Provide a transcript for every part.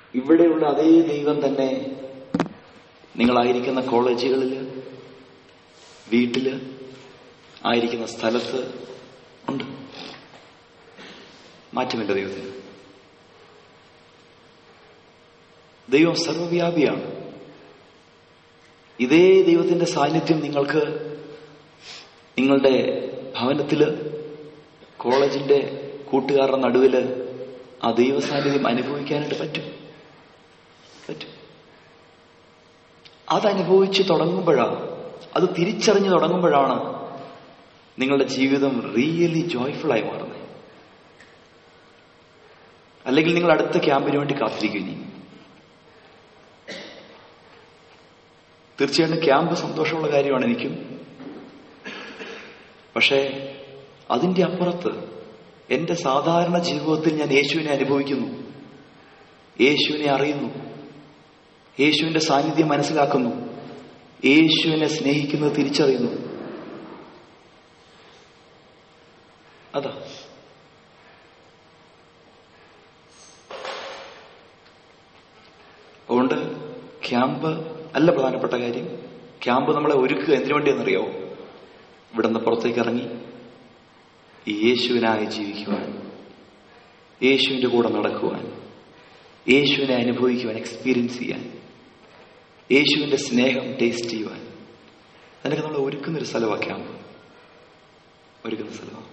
ഇവിടെയുള്ള അതേ ദൈവം തന്നെ നിങ്ങളായിരിക്കുന്ന കോളേജുകളിൽ വീട്ടില് ആയിരിക്കുന്ന സ്ഥലത്ത് ഉണ്ട് മാറ്റമില്ല ദൈവത്തിന് ദൈവം സർവവ്യാപിയാണ് ഇതേ ദൈവത്തിന്റെ സാന്നിധ്യം നിങ്ങൾക്ക് നിങ്ങളുടെ ഭവനത്തില് കോളേജിന്റെ കൂട്ടുകാരുടെ നടുവില് ആ ദൈവ സാന്നിധ്യം അനുഭവിക്കാനായിട്ട് പറ്റും പറ്റും അതനുഭവിച്ച് തുടങ്ങുമ്പോഴാണ് അത് തിരിച്ചറിഞ്ഞ് തുടങ്ങുമ്പോഴാണ് നിങ്ങളുടെ ജീവിതം റിയലി ജോയ്ഫുൾ ആയി മാറുന്നത് അല്ലെങ്കിൽ നിങ്ങൾ അടുത്ത ക്യാമ്പിന് വേണ്ടി കാത്തിരിക്കും ഇനി തീർച്ചയായിട്ടും ക്യാമ്പ് സന്തോഷമുള്ള കാര്യമാണ് എനിക്കും പക്ഷേ അതിന്റെ അപ്പുറത്ത് എന്റെ സാധാരണ ജീവിതത്തിൽ ഞാൻ യേശുവിനെ അനുഭവിക്കുന്നു യേശുവിനെ അറിയുന്നു യേശുവിന്റെ സാന്നിധ്യം മനസ്സിലാക്കുന്നു യേശുവിനെ സ്നേഹിക്കുന്നത് തിരിച്ചറിയുന്നു അതാ അതുകൊണ്ട് ക്യാമ്പ് അല്ല പ്രധാനപ്പെട്ട കാര്യം ക്യാമ്പ് നമ്മളെ ഒരുക്കുക എന്തിനു വേണ്ടിയെന്നറിയാവോ ഇവിടുന്ന് പുറത്തേക്ക് ഇറങ്ങി ഈ യേശുവിനായി ജീവിക്കുവാൻ യേശുവിന്റെ കൂടെ നടക്കുവാൻ യേശുവിനെ അനുഭവിക്കുവാൻ എക്സ്പീരിയൻസ് ചെയ്യാൻ യേശുവിന്റെ സ്നേഹം ടേസ്റ്റ് ചെയ്യുവാൻ അതിനൊക്കെ നമ്മൾ ഒരുക്കുന്ന ഒരു സ്ഥലമാണ് ക്യാമ്പ് ഒരുക്കുന്ന സ്ഥലമാണ്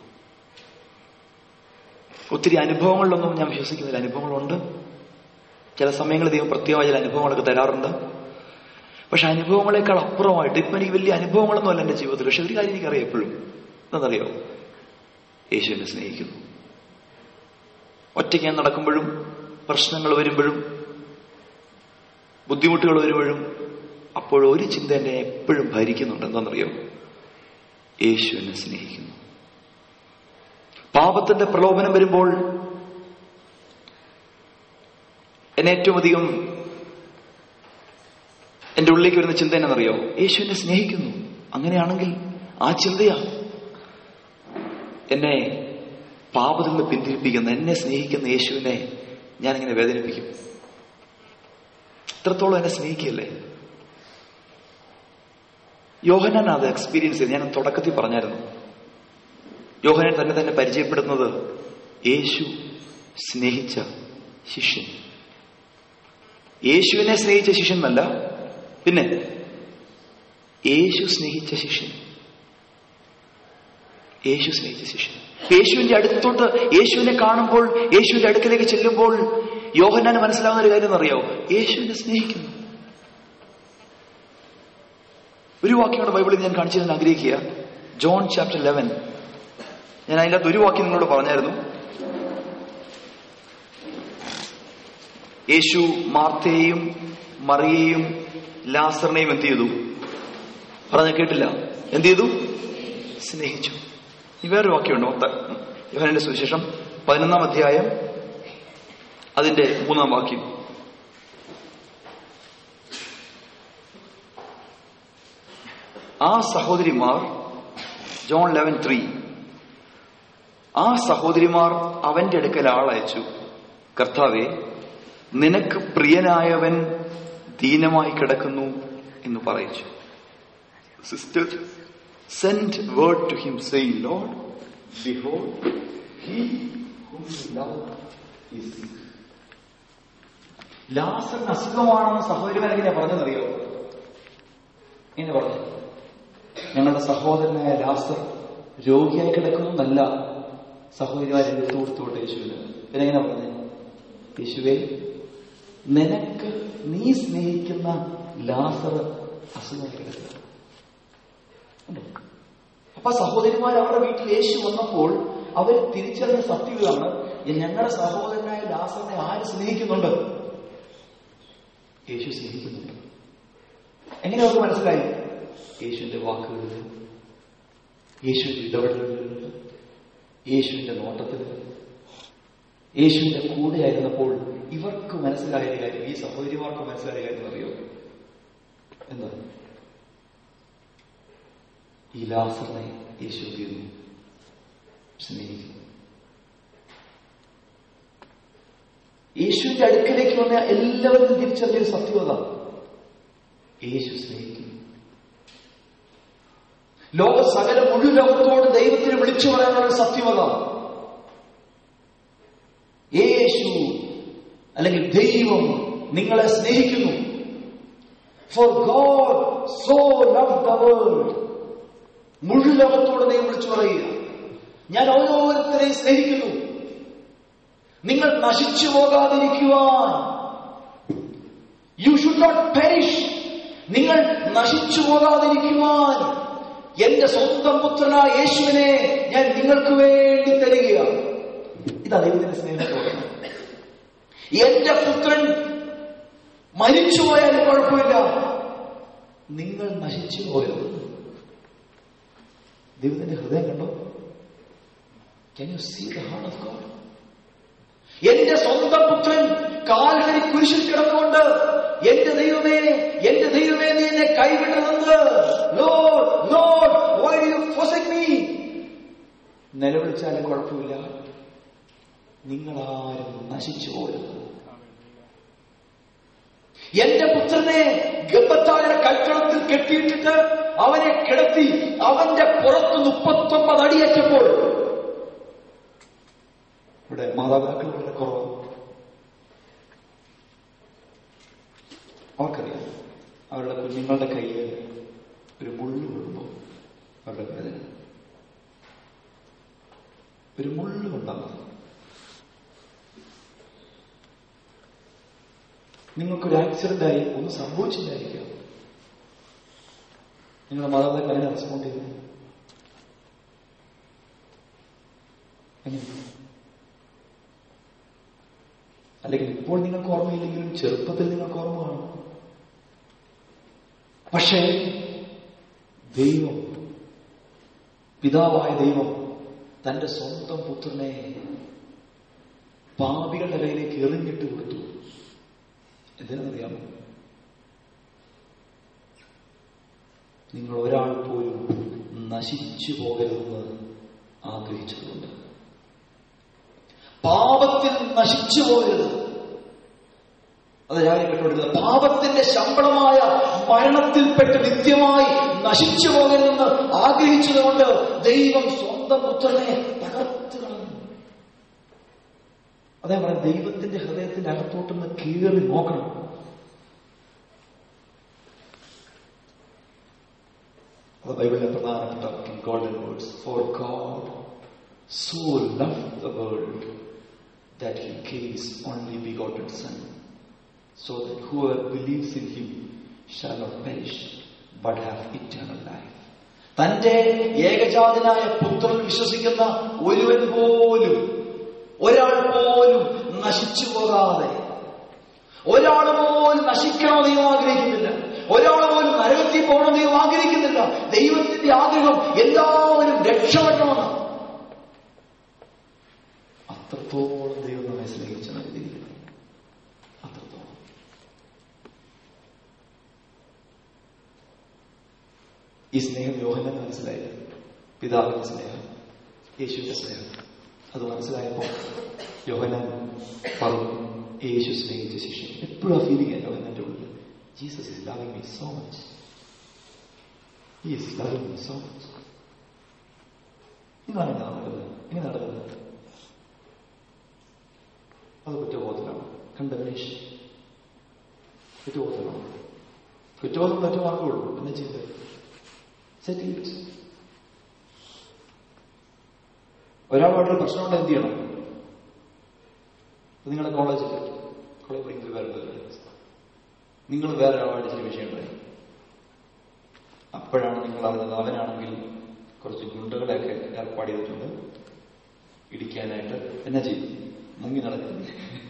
ഒത്തിരി അനുഭവങ്ങളിലൊന്നും ഞാൻ വിശ്വസിക്കുന്നില്ല അനുഭവങ്ങളുണ്ട് ചില സമയങ്ങളിൽ ദൈവം പ്രത്യേകമായ ചില അനുഭവങ്ങളൊക്കെ തരാറുണ്ട് പക്ഷെ അനുഭവങ്ങളെക്കാൾ അപ്പുറമായിട്ട് ഇപ്പൊ എനിക്ക് വലിയ അനുഭവങ്ങളൊന്നും അല്ല എന്റെ ജീവിതത്തിൽ പക്ഷെ ഒരു കാര്യം എനിക്കറിയാം എപ്പോഴും എന്താണെന്നറിയോ യേശു എന്നെ സ്നേഹിക്കുന്നു ഒറ്റയ്ക്ക് ഞാൻ നടക്കുമ്പോഴും പ്രശ്നങ്ങൾ വരുമ്പോഴും ബുദ്ധിമുട്ടുകൾ വരുമ്പോഴും അപ്പോഴും ഒരു ചിന്ത എന്നെ എപ്പോഴും ഭരിക്കുന്നുണ്ട് എന്താണെന്നറിയോ യേശു എന്നെ സ്നേഹിക്കുന്നു പാപത്തിന്റെ പ്രലോഭനം വരുമ്പോൾ എന്നെ ഏറ്റവും അധികം എന്റെ ഉള്ളിലേക്ക് വരുന്ന ചിന്ത എന്നറിയോ യേശു എന്നെ സ്നേഹിക്കുന്നു അങ്ങനെയാണെങ്കിൽ ആ ചിന്തയാ എന്നെ പാപത്തിൽ നിന്ന് പിന്തിരിപ്പിക്കുന്ന എന്നെ സ്നേഹിക്കുന്ന യേശുവിനെ ഞാനിങ്ങനെ വേദനിപ്പിക്കും ഇത്രത്തോളം എന്നെ സ്നേഹിക്കല്ലേ യോഹനാൻ അത് എക്സ്പീരിയൻസ് ചെയ്ത് ഞാൻ തുടക്കത്തിൽ പറഞ്ഞായിരുന്നു യോഹനാൻ തന്നെ തന്നെ പരിചയപ്പെടുന്നത് യേശു സ്നേഹിച്ച ശിഷ്യൻ യേശുവിനെ സ്നേഹിച്ച ശിഷ്യൻ എന്നല്ല പിന്നെ യേശു സ്നേഹിച്ച ശിഷ്യൻ യേശു സ്നേഹിച്ച ശിഷ്യൻ യേശുവിന്റെ അടുത്തോട്ട് യേശുവിനെ കാണുമ്പോൾ യേശുവിന്റെ അടുക്കലേക്ക് ചെല്ലുമ്പോൾ യോഹന്നാന് മനസ്സിലാവുന്ന ഒരു കാര്യം എന്നറിയോ യേശുവിനെ സ്നേഹിക്കുന്നു ഒരു വാക്യങ്ങളുടെ ബൈബിളിൽ ഞാൻ കാണിച്ചു തരാൻ ആഗ്രഹിക്കുക ജോൺ ചാപ്റ്റർ ലെവൻ ഞാൻ അതിൻ്റെ അകത്ത് ഒരു വാക്യം നിങ്ങളോട് പറഞ്ഞായിരുന്നു യേശു മാർത്തയെയും മറിയെയും ലാസറിനെയും എന്ത് ചെയ്തു പറഞ്ഞ കേട്ടില്ല എന്ത് ചെയ്തു സ്നേഹിച്ചു ഈ വേറൊരു വാക്യമുണ്ട് മൊത്ത യോഹനന്റെ സുവിശേഷം പതിനൊന്നാം അധ്യായം അതിന്റെ മൂന്നാം വാക്യം ആ സഹോദരിമാർ ജോൺ ലെവൻ ത്രീ ആ സഹോദരിമാർ അവന്റെ അടുക്കൽ ആളയച്ചു കർത്താവെ നിനക്ക് പ്രിയനായവൻ ദീനമായി കിടക്കുന്നു എന്ന് പറയിച്ചു sister send word to him saying Lord behold he ലാസറിന് അസുഖമാണെന്ന് സഹോദരിമാരെങ്ങനെയാ പറഞ്ഞതറിയോ ഇങ്ങനെ പറഞ്ഞു ഞങ്ങളുടെ സഹോദരനായ ലാസർ രോഗിയായി കിടക്കുന്നു എന്നല്ല സഹോദരിമാരെ എടുത്തു കൊടുത്തോട്ടെ യേശുവിന് പിന്നെങ്ങനെ പറഞ്ഞു യേശുവെ നിനക്ക് നീ സ്നേഹിക്കുന്ന ലാസർ അസുഖമായി കിടക്കുക അപ്പൊ സഹോദരിമാർ അവരുടെ വീട്ടിൽ യേശു വന്നപ്പോൾ അവർ തിരിച്ചറിഞ്ഞ സത്യം ഇതാണ് ഞങ്ങളുടെ സഹോദരനായ ലാസറിനെ ആര് സ്നേഹിക്കുന്നുണ്ട് യേശു സ്നേഹിക്കുന്നുണ്ട് എങ്ങനെ അവർക്ക് മനസ്സിലായി യേശുവിന്റെ വാക്കുകളിൽ യേശുവിന്റെ ഇടപെടലുകളിൽ യേശുവിന്റെ നോട്ടത്തിൽ യേശുവിന്റെ കൂടെ ആയിരുന്നപ്പോൾ ഇവർക്ക് മനസ്സിലായ കാര്യം ഈ സഹോദരിമാർക്ക് മനസ്സിലായ കാര്യം അറിയോ എന്താ ഈ ലാസറിനെ യേശു തീർന്നു സ്നേഹിക്കുന്നു യേശുവിന്റെ അടുക്കലേക്ക് വന്ന എല്ലാവരും തിരിച്ചറിഞ്ഞൊരു സത്യത യേശു സ്നേഹിക്കുന്നു ലോക സകല മുഴുവൻ ലോകത്തോട് ദൈവത്തിന് വിളിച്ചു പറയാനുള്ള ഒരു സത്യമത യേശു അല്ലെങ്കിൽ ദൈവം നിങ്ങളെ സ്നേഹിക്കുന്നു for God so love the world മുഴുവൻ ലോകത്തോട് ദൈവം വിളിച്ചു പറയുക ഞാൻ ഓരോരുത്തരെയും സ്നേഹിക്കുന്നു നിങ്ങൾ നശിച്ചു പോകാതിരിക്കുവാൻ യു ഷുഡ് നോട്ട് പെരിഷ് നിങ്ങൾ നശിച്ചു പോകാതിരിക്കുവാൻ എന്റെ സ്വന്തം പുത്രനായ യേശുവിനെ ഞാൻ നിങ്ങൾക്ക് വേണ്ടി തരികയാണ് ഇതാ ദൈവത്തിന്റെ സ്നേഹത്തോടെ എന്റെ പുത്രൻ മരിച്ചുപോയാൽ കുഴപ്പമില്ല നിങ്ങൾ നശിച്ചു പോകരുത് ദൈവത്തിന്റെ ഹൃദയം കണ്ടോ can you see the heart of God എന്റെ സ്വന്തം പുത്രൻ കാൽവരി കുരിശിൽ കിടന്നുകൊണ്ട് എന്റെ ദൈവമേ എന്റെ ദൈവമേ നീ എന്നെ കൈവിടരുത് Lord Lord why you forsake me നിലവിളിച്ചാലും കുഴപ്പമില്ല നിങ്ങളാരും നശിച്ചു പോകരുത് എന്റെ പുത്രനെ ഗർഭത്താരുടെ കൽക്കളത്തിൽ കെട്ടിയിട്ടിട്ട് അവനെ കിടത്തി അവന്റെ പുറത്ത് മുപ്പത്തൊമ്പത് അടിയേറ്റപ്പോൾ ഇവിടെ മാതാപിതാക്കൾ വളരെ കുറവ് അവർക്കറിയാം അവരുടെ കുഞ്ഞുങ്ങളുടെ കയ്യിൽ ഒരു മുള്ളു കൊള്ളുമ്പോൾ അവരുടെ വേദന ഒരു മുള്ളു കൊണ്ടാകുന്നത് നിങ്ങൾക്കൊരു ആക്സിഡന്റ് ആയി ഒന്നും സംഭവിച്ചില്ലായിരിക്കാം നിങ്ങളുടെ മാതാപിതാക്കൾ എങ്ങനെ റെസ്പോണ്ട് ചെയ്യുന്നു എങ്ങനെ അല്ലെങ്കിൽ ഇപ്പോൾ നിങ്ങൾക്ക് ഓർമ്മയില്ലെങ്കിലും ചെറുപ്പത്തിൽ നിങ്ങൾക്ക് ഓർമ്മ കാണും പക്ഷേ ദൈവം പിതാവായ ദൈവം തന്റെ സ്വന്തം പുത്രനെ പാപികളുടെ കയ്യിലേക്ക് എറിഞ്ഞിട്ട് കൊടുത്തു എന്തിനറിയാമോ നിങ്ങൾ ഒരാൾ പോലും നശിച്ചു പോകരുതെന്ന് ആഗ്രഹിച്ചതുകൊണ്ട് പാപത്തിൽ നശിച്ചു പോകരുത് അത് രാവിലെ കേട്ടുകൊടുക്കുന്നത് പാപത്തിന്റെ ശമ്പളമായ മരണത്തിൽപ്പെട്ട് നിത്യമായി നശിച്ചു പോകരുതെന്ന് ആഗ്രഹിച്ചതുകൊണ്ട് ദൈവം സ്വന്തം പുത്രനെ തകർത്ത് കളഞ്ഞു അതേ പറയാം ദൈവത്തിന്റെ ഹൃദയത്തിന്റെ അകത്തോട്ടൊന്ന് കീറി നോക്കണം അത് ബൈബിളിലെ പ്രധാനപ്പെട്ട golden words for God so love the world that he gave his only begotten Son, so that whoever believes in him shall not perish, but have eternal life. തന്റെ ഏകജാതനായ പുത്രൻ വിശ്വസിക്കുന്ന ഒരുവൻ പോലും ഒരാൾ പോലും നശിച്ചു പോകാതെ ഒരാൾ പോലും നശിക്കണമെന്ന് ദൈവം ആഗ്രഹിക്കുന്നില്ല ഒരാൾ പോലും നരകത്തിൽ പോകണമെന്ന് ദൈവം ആഗ്രഹിക്കുന്നില്ല ദൈവത്തിന്റെ ആഗ്രഹം എല്ലാവരും രക്ഷപ്പെടണമെന്ന് അത്രത്തോളം ദൈവം നമ്മെ സ്നേഹിച്ചു നൽകിയിരിക്കുന്നു അത്രത്തോളം ഈ സ്നേഹം യോഹനൻ മനസ്സിലായി പിതാവിന്റെ സ്നേഹം യേശുവിന്റെ സ്നേഹം അത് മനസ്സിലായപ്പോൾ യോഹനൻ പറഞ്ഞു യേശു സ്നേഹിച്ച ശിഷ്യൻ എപ്പോഴും ആ ഫീലിംഗ് യോഹനന്റെ ഉള്ളിൽ Jesus is loving me so much he is loving me so much ഇതാണ് ഞാൻ നടക്കുന്നത് ഇങ്ങനെ നടക്കുന്നത് അത് കുറ്റബോധമാണ് കണ്ടമിനേഷൻ കുറ്റബോധമാണ് കുറ്റബോധം മറ്റു മാർഗമുള്ളൂ പിന്നെ ചെയ്തത് സെറ്റ് ഇറ്റ് ഒരാളുമായിട്ട് പ്രശ്നമുണ്ട് എന്ത് ചെയ്യണം നിങ്ങളുടെ കോളേജിൽ കോളേജ് പഠിക്കുന്ന വേറെ നിങ്ങൾ വേറെ ഒരാളായിട്ട് ചില വിഷയമുണ്ടായി അപ്പോഴാണ് നിങ്ങൾ അറിഞ്ഞത് അവനാണെങ്കിൽ കുറച്ച് ഗുണ്ടകളെയൊക്കെ ഏർപ്പാട് ചെയ്തിട്ടുണ്ട് ഇടിക്കാനായിട്ട് എന്നാ ചെയ്യും മുങ്ങി നടക്കുന്നു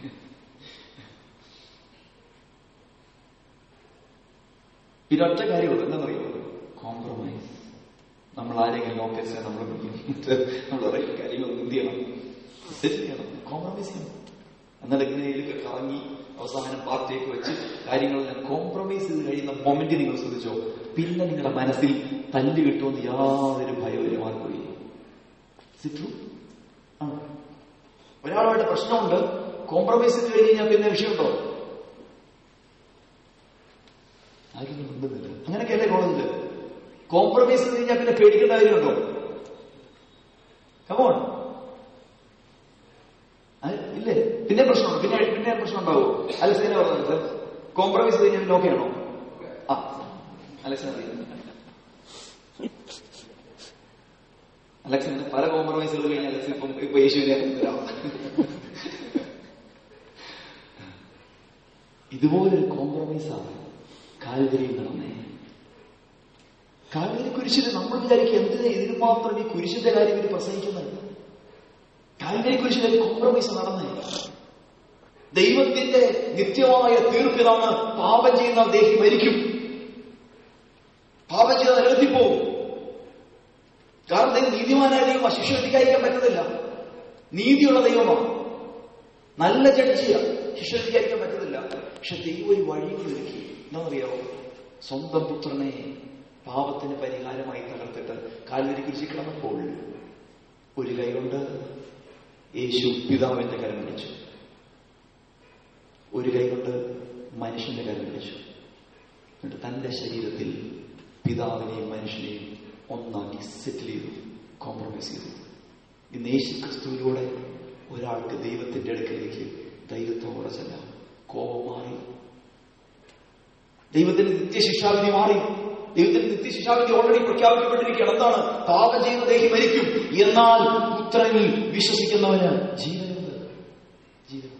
പിന്നെ ഒറ്റ കാര്യമുള്ളൂ എന്താണെന്നറിയോ കോംപ്രമൈസ് നമ്മൾ ആരെങ്കിലും ഓഫീസിനെ നമ്മൾ നമ്മൾ പറയും കാര്യങ്ങൾ എന്ത് ചെയ്യണം സെറ്റ് ചെയ്യണം കോംപ്രമൈസ് ചെയ്യണം എന്നാൽ എങ്ങനെയൊക്കെ കറങ്ങി അവസാനം പാർട്ടിയൊക്കെ വെച്ച് കാര്യങ്ങളെല്ലാം കോംപ്രമൈസ് ചെയ്ത് കഴിയുന്ന മൊമെന്റ് നിങ്ങൾ ശ്രദ്ധിച്ചോ പിന്നെ നിങ്ങളുടെ മനസ്സിൽ തല്ല് കിട്ടുമെന്ന് യാതൊരു ഭയവും മാർക്കില്ല സിറ്റു ആണ് ഒരാളുമായിട്ട് പ്രശ്നമുണ്ട് കോംപ്രമൈസ് ചെയ്ത് കഴിഞ്ഞ് കഴിഞ്ഞാൽ പിന്നെ വിഷയമുണ്ടോ ആരും മിണ്ടുന്നില്ല അങ്ങനെയൊക്കെയല്ലേ കോളേജില് കോംപ്രമൈസ് ചെയ്ത് കഴിഞ്ഞാൽ പിന്നെ പേടിക്കേണ്ട കാര്യമുണ്ടോ കമോൺ ഇല്ലേ പിന്നെ പ്രശ്നമുണ്ടോ പിന്നെ പിന്നെ പ്രശ്നം ഉണ്ടാവോ അലക്സിനെ പറഞ്ഞത് സാർ കോംപ്രമൈസ് ചെയ്ത് കഴിഞ്ഞാൽ ഓക്കെ ആണോ ആ അലക്സിനെ അലക്സിന് പല കോംപ്രമൈസുകൾ കഴിഞ്ഞാൽ അലക്സ് ഇപ്പം ഇപ്പൊ യേശുവിനെ അറിയുന്നില്ല ഇതുപോലൊരു കോംപ്രമൈസാണ് കാൽവരിയിൽ നടന്നേ കാൽവരി കുരിശിൽ നമ്മൾ വിചാരിക്കും എന്തിനാ ഇതിന് മാത്രം ഈ കുരിശിന്റെ കാര്യം ഇവർ പ്രസംഗിക്കുന്നത് കാൽവരി കുരിശിൽ ഒരു കോംപ്രമൈസ് നടന്നേ ദൈവത്തിന്റെ നിത്യമായ തീർപ്പിലാണ് പാപം ചെയ്യുന്ന ദേഹി മരിക്കും പാപം ചെയ്ത നിരത്തി പോകും കാരണം ദൈവം നീതിമാനായ ദൈവം ശിക്ഷ അധികാരിക്കാൻ പറ്റത്തില്ല നീതിയുള്ള ദൈവമാണ് നല്ല ജഡ്ജിയാണ് ശിക്ഷ അധികാരിക്കാൻ പറ്റത്തില്ല പക്ഷെ ദൈവം ഒരു വഴികൾ ഒരുക്കി എന്താണെന്നറിയാമോ സ്വന്തം പുത്രനെ പാപത്തിന് പരിഹാരമായി തകർത്തിട്ട് കാലിൽ കുരിശി കിടന്നപ്പോൾ ഒരു കൈ കൊണ്ട് യേശു പിതാവിന്റെ കരം പിടിച്ചു ഒരു കൈ കൊണ്ട് മനുഷ്യന്റെ കരം പിടിച്ചു എന്നിട്ട് തന്റെ ശരീരത്തിൽ പിതാവിനെയും മനുഷ്യനെയും ഒന്നാക്കി സെറ്റിൽ ചെയ്തു കോംപ്രമൈസ് ചെയ്തു ഇന്ന് യേശു ക്രിസ്തുവിലൂടെ ഒരാൾക്ക് ദൈവത്തിന്റെ അടുക്കലേക്ക് ധൈര്യത്തോടെ ചെല്ലാം കോപം മാറി ദൈവത്തിന്റെ നിത്യശിക്ഷാവിധി മാറി ദൈവത്തിന്റെ നിത്യശിക്ഷാവിധി ഓൾറെഡി പ്രഖ്യാപിക്കപ്പെട്ടിരിക്കുകയാണ് എന്താണ് പാപം ചെയ്യുന്ന ദേഹി മരിക്കും എന്നാൽ പുത്രനിൽ വിശ്വസിക്കുന്നവന് ജീവനുണ്ട് ജീവനുണ്ട്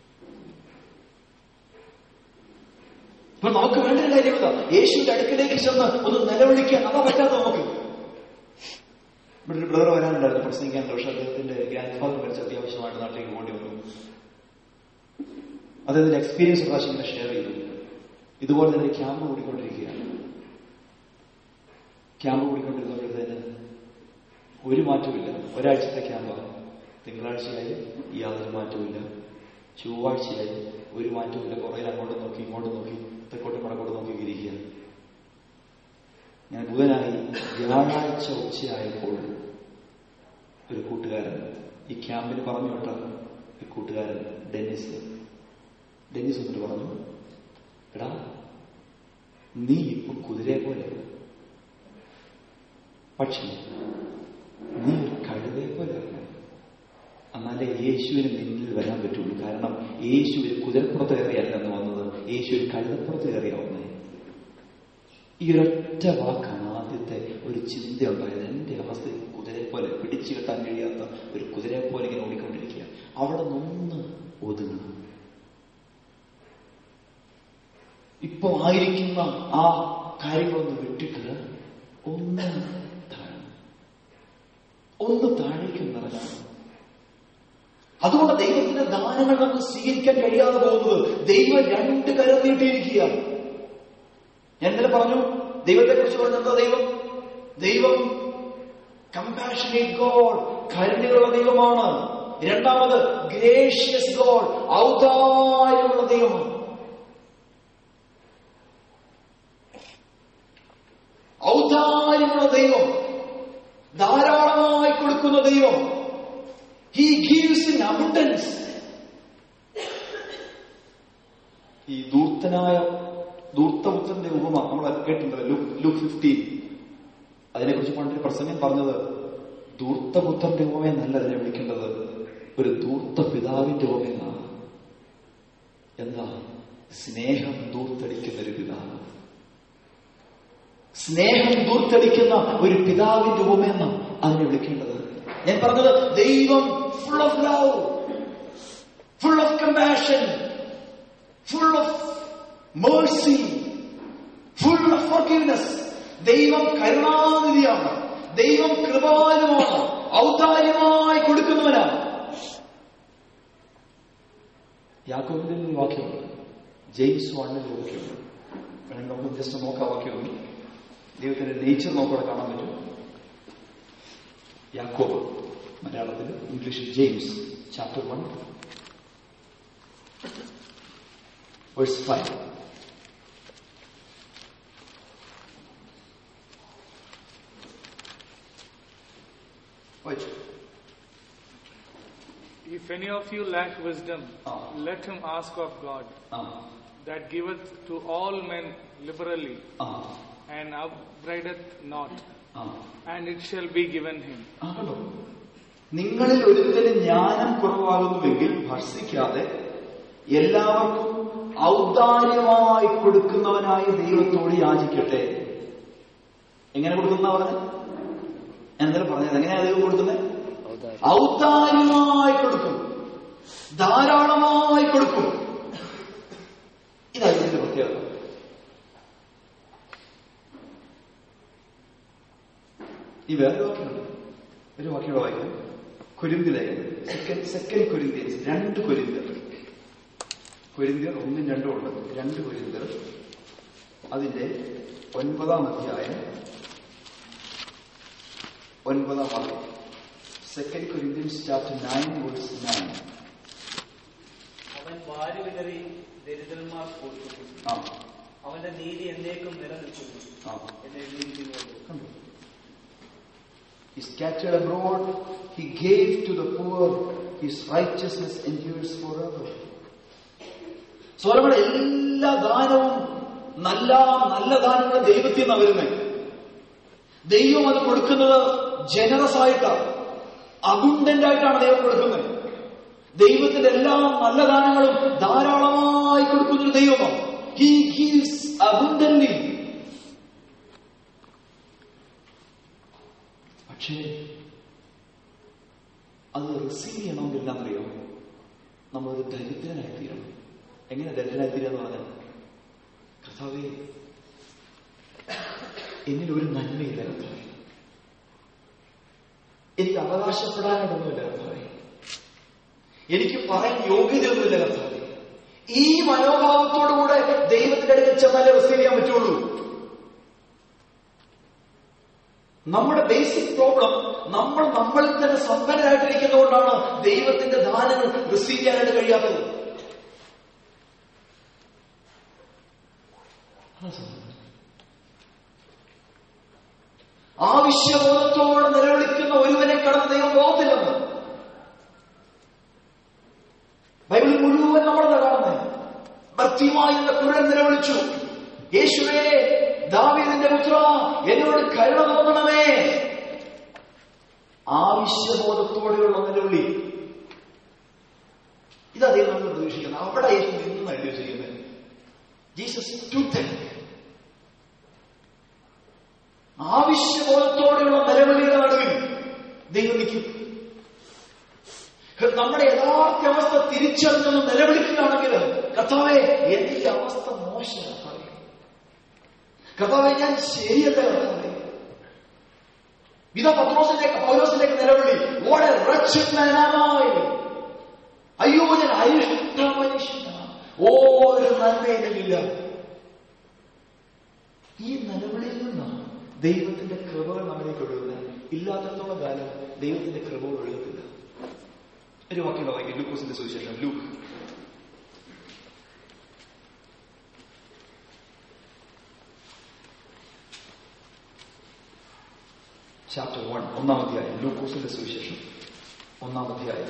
ഇപ്പൊ നമുക്ക് വേണ്ട ഒരു കാര്യം എന്താ യേശുവിന്റെ അടുക്കിലേക്ക് ചെന്ന് ഒന്ന് നിലവിളിക്കാൻ അതാ പറ്റാത്ത നമുക്ക് ഇവിടെ ഒരു ബ്രദർ വരാനുണ്ടായിരുന്നു പ്രസംഗിക്കാൻ പക്ഷെ അദ്ദേഹത്തിന്റെ ഗ്രാൻഡ് ഫാദർ മരിച്ച അത്യാവശ്യമായിട്ട് നാട്ടിലേക്ക് പോകേണ്ടി വന്നു അദ്ദേഹത്തിന്റെ എക്സ്പീരിയൻസ് പ്രാവശ്യം ഇങ്ങനെ ഷെയർ ചെയ്തു ഇതുപോലെ തന്നെ ഒരു ക്യാമ്പ് കൂടിക്കൊണ്ടിരിക്കുകയാണ് ക്യാമ്പ് കൂടിക്കൊണ്ടിരുന്നപ്പോഴത്തേന് ഒരു മാറ്റമില്ല ഒരാഴ്ചത്തെ ക്യാമ്പാണ് തിങ്കളാഴ്ചയായി യാതൊരു മാറ്റമില്ല ചൊവ്വാഴ്ചയായി ഒരു മാറ്റമില്ല കുറേ അങ്ങോട്ട് നോക്കി ഇങ്ങോട്ട് നോക്കി തെക്കോട്ടും വടക്കോട്ട് നോക്കി ഇരിക്കുക ഞാൻ ബുധനായി വ്യാഴാഴ്ച ഉച്ചയായപ്പോൾ ഒരു കൂട്ടുകാരൻ ഈ ക്യാമ്പിന് പറഞ്ഞു വിട്ട ഒരു കൂട്ടുകാരൻ ഡെന്നിസ് ഡെന്നിസ് എന്നിട്ട് പറഞ്ഞു എടാ നീ ഇപ്പൊ കുതിരയെ പോലെ പക്ഷേ നീ ഒരു കഴുതയെ പോലെ എന്നാലേ യേശുവിന് നിന്നിൽ വരാൻ പറ്റുള്ളൂ കാരണം യേശു ഒരു കുതിരപ്പുറത്ത് കയറിയല്ല എന്ന് വന്നത് യേശു ഒരു കഴുതപ്പുറത്ത് കയറിയ വന്നേ ഈ ഒരൊറ്റ വാക്കാണ് ആദ്യത്തെ ഒരു ചിന്ത ഉണ്ടായത് എന്റെ അവസ്ഥ കുതിരയെ പോലെ പിടിച്ചു കെട്ടാൻ കഴിയാത്ത ഒരു കുതിരയെ പോലെ ഇങ്ങനെ ഓടിക്കൊണ്ടിരിക്കുക അവിടെ നിന്ന് ഒതുങ്ങുക ഇപ്പൊ ആയിരിക്കുന്ന ആ കാര്യങ്ങളൊന്ന് വിട്ടിട്ട് ഒന്ന് താഴെ ഒന്ന് താഴേക്ക് നിറങ്ങാം അതുകൊണ്ട് ദൈവത്തിന്റെ ദാനങ്ങൾ നമുക്ക് സ്വീകരിക്കാൻ കഴിയാതെ പോകുന്നത് ദൈവം രണ്ട് കരം നീട്ടിയിരിക്കുകയാണ് ഞാൻ ഇന്നലെ പറഞ്ഞു ദൈവത്തെ കുറിച്ച് പറഞ്ഞ എന്താ ദൈവം ദൈവം കമ്പാഷനേറ്റ് ഗോഡ് കരുണയുള്ള ദൈവമാണ് രണ്ടാമത് ഗ്രേഷ്യസ് ഗോഡ് ഔദാര്യമുള്ള ദൈവമാണ് ഔദാര്യമുള്ള ദൈവം ധാരാളമായി കൊടുക്കുന്ന ദൈവം ഹി ഗീവ്സ് ഇൻ അബുണ്ടൻസ് ഈ ദൂർത്തനായ ദൂർത്തപുത്രന്റെ ഉപമ നമ്മൾ കേട്ടിട്ടുണ്ടല്ലോ ലുക്ക് ലുക്ക് ഫിഫ്റ്റീൻ അതിനെക്കുറിച്ച് പണ്ടൊരു പ്രസംഗം പറഞ്ഞത് ദൂർത്തപുത്രന്റെ ഉപമ എന്നല്ല അതിനെ വിളിക്കേണ്ടത് ഒരു ദൂർത്ത പിതാവിന്റെ ഉപമ എന്നാണ് എന്താ സ്നേഹം ദൂർത്തടിക്കുന്ന ഒരു പിതാവ് സ്നേഹം ദൂർത്തടിക്കുന്ന ഒരു പിതാവിന്റെ ഉപമ എന്നാണ് അതിനെ വിളിക്കേണ്ടത് ഞാൻ പറഞ്ഞത് ദൈവം full of love full of compassion full of mercy full of forgiveness ദൈവം കരുണാനിധിയാണ് ദൈവം കൃപാലുമാണ് ഔദാര്യമായി കൊടുക്കുന്നവനാണ് യാക്കോബിന്റെ ഒരു വാക്യമുണ്ട് ജെയിംസ് വണ്ണിൽ ഒരു വാക്യമുണ്ട് വേണമെങ്കിൽ നമുക്ക് ജസ്റ്റ് നോക്കാം വാക്യമുണ്ട് ദൈവത്തിന്റെ നേച്ചർ നമുക്കവിടെ കാണാൻ പറ്റും യാക്കോബ് മലയാളത്തിൽ ഇംഗ്ലീഷിൽ James chapter one verse five If any of you lack wisdom, Ah. let him ask of God, ആ that giveth to all men liberally, ആ and upbraideth not, ആ and it shall be given him. ആ, കണ്ടോ നിങ്ങളിൽ ഒരുത്തന് ജ്ഞാനം കുറവാകുന്നുവെങ്കിൽ ഭർഷിക്കാതെ എല്ലാവർക്കും ഔദാര്യമായി കൊടുക്കുന്നവനായ ദൈവത്തോട് യാചിക്കട്ടെ എങ്ങനെ കൊടുക്കുന്ന പറഞ്ഞത് എന്തായാലും പറഞ്ഞത് എങ്ങനെയാ ദൈവം കൊടുക്കുന്നത് ഔദാര്യമായി കൊടുക്കും ധാരാളമായി കൊടുക്കും ഇതായിരുന്നു ഇതിന്റെ പ്രത്യേകത ഈ വേറെ വാക്യമുണ്ട് ഒരു വാക്യം വായിക്കാം കുരിന്തിലേഖനം സെക്കൻഡ് സെക്കൻഡ് കുരിന്ത്യൻസ് രണ്ട് കുരിന്തിയർ കുരിന്തിയർ ഒന്നും രണ്ടും ഉണ്ട് രണ്ട് കുരിന്തിയർ അതിന്റെ ഒൻപതാം അധ്യായം ഒൻപതാം വാക്യം second Corinthians chapter nine verse nine അവൻ വാരി വിതറി ദരിദ്രന്മാർ കൊടുത്തു ആ അവന്റെ നീതി എന്നേക്കും നിലനിൽക്കുന്നു ആ എന്ന് എഴുതിയിരിക്കുന്നുണ്ട് കണ്ടു He scattered abroad, he gave to the poor, his righteousness endures forever. സോലമയുടെ എല്ലാ ദാനവും നല്ല നല്ല ദാനങ്ങളും ദൈവത്തിൽ നിന്നാണ് വരുന്നത് ദൈവം അത് കൊടുക്കുന്നത് ജനറസ് ആയിട്ടാണ് അബുണ്ടന്റ് ആയിട്ടാണ് ദൈവം കൊടുക്കുന്നത് ദൈവത്തിന്റെ എല്ലാ നല്ല ദാനങ്ങളും ധാരാളമായി കൊടുക്കുന്നൊരു ദൈവമാണ് ഹി ഗീവ്സ് അബുണ്ടന്റ്ലി പക്ഷേ അത് റിസീവ് ചെയ്യണമെങ്കിൽ എന്താണെന്നറിയോ നമ്മളൊരു ദരിദ്രനായി തീരണം എങ്ങനെ ദരിദ്രനായി തീരാന്ന് പറഞ്ഞാൽ കർത്താവേ എന്നിൽ ഒരു നന്മയില്ല കർത്താവേ എനിക്ക് അവകാശപ്പെടാനായിട്ടൊന്നുമില്ല കർത്താവേ എനിക്ക് പറയാൻ യോഗ്യതയൊന്നുമില്ല കർത്താവേ ഈ മനോഭാവത്തോടുകൂടെ ദൈവത്തിന്റെ അടുത്ത് ചെന്നാലേ റിസീവ് ചെയ്യാൻ പറ്റുള്ളൂ നമ്മുടെ ബേസിക് പ്രോബ്ലം നമ്മൾ നമ്മളിൽ തന്നെ സമ്പന്നരായിട്ടിരിക്കുന്നതുകൊണ്ടാണ് ദൈവത്തിന്റെ ദാനങ്ങൾ റിസീവ് ചെയ്യാനായിട്ട് കഴിയാത്തത് അതാ സംഭവം. ആവശ്യബോധത്തോടെ നിലവിളിക്കുന്ന ഒരുവനെ കടന്ന് ദൈവം പോകത്തില്ലെന്ന് ബൈബിൾ മുഴുവൻ നമ്മളെന്താ കാണുന്നത് ഭക്തിയുമായി എന്ന കുരൻ നിലവിളിച്ചു യേശുവേ ദാവീദിന്റെ പുത്ര എന്നോട് കരുണ തോന്നണമേ ആവശ്യബോധത്തോടെയുള്ള നിലവിളി ഇതാ ദൈവം നമ്മൾ പ്രതീക്ഷിക്കുന്നത് അവിടെ യേശു നിന്ന് എഴുതി വെച്ചിരിക്കുന്നത് ജീസസ് stood there. ആവശ്യബോധത്തോടെയുള്ള നിലവിളിയുടെ നടുവിൽ ദൈവം നിൽക്കും നമ്മുടെ യഥാർത്ഥ അവസ്ഥ തിരിച്ചറിഞ്ഞൊന്ന് നിലവിളിക്കുകയാണെങ്കിൽ കർത്താവേ എന്റെ ഈ അവസ്ഥ മോശമാണ് കർത്താവേ. കർത്താവെ ഞാൻ ശരിയല്ല കർത്താവേ ഇതാ പത്രോസിന്റെ പൗലോസിന്റെ നിലവിളി ഓടെ റക്ഷനായി അയ്യോ ഞാൻ അരിഷ്ട മനുഷ്യനാണ് ഒരു നന്മയിലില്ല ഈ നിലവിളിയിൽ നിന്നാണ് ദൈവത്തിന്റെ കൃപകൾ നമ്മളിലേക്ക് ഒഴുകുന്നത് ഇല്ലാത്തത്തോളം കാലം ദൈവത്തിന്റെ കൃപകൾ ഒഴുകത്തില്ല ഒരു വാക്യം വായിക്കും ലൂക്കോസിന്റെ സുവിശേഷം ലൂക്ക് ചാപ്റ്റർ വൺ ഒന്നാം അധ്യായം ലൂക്കോസിന്റെ സുവിശേഷം ഒന്നാം അധ്യായം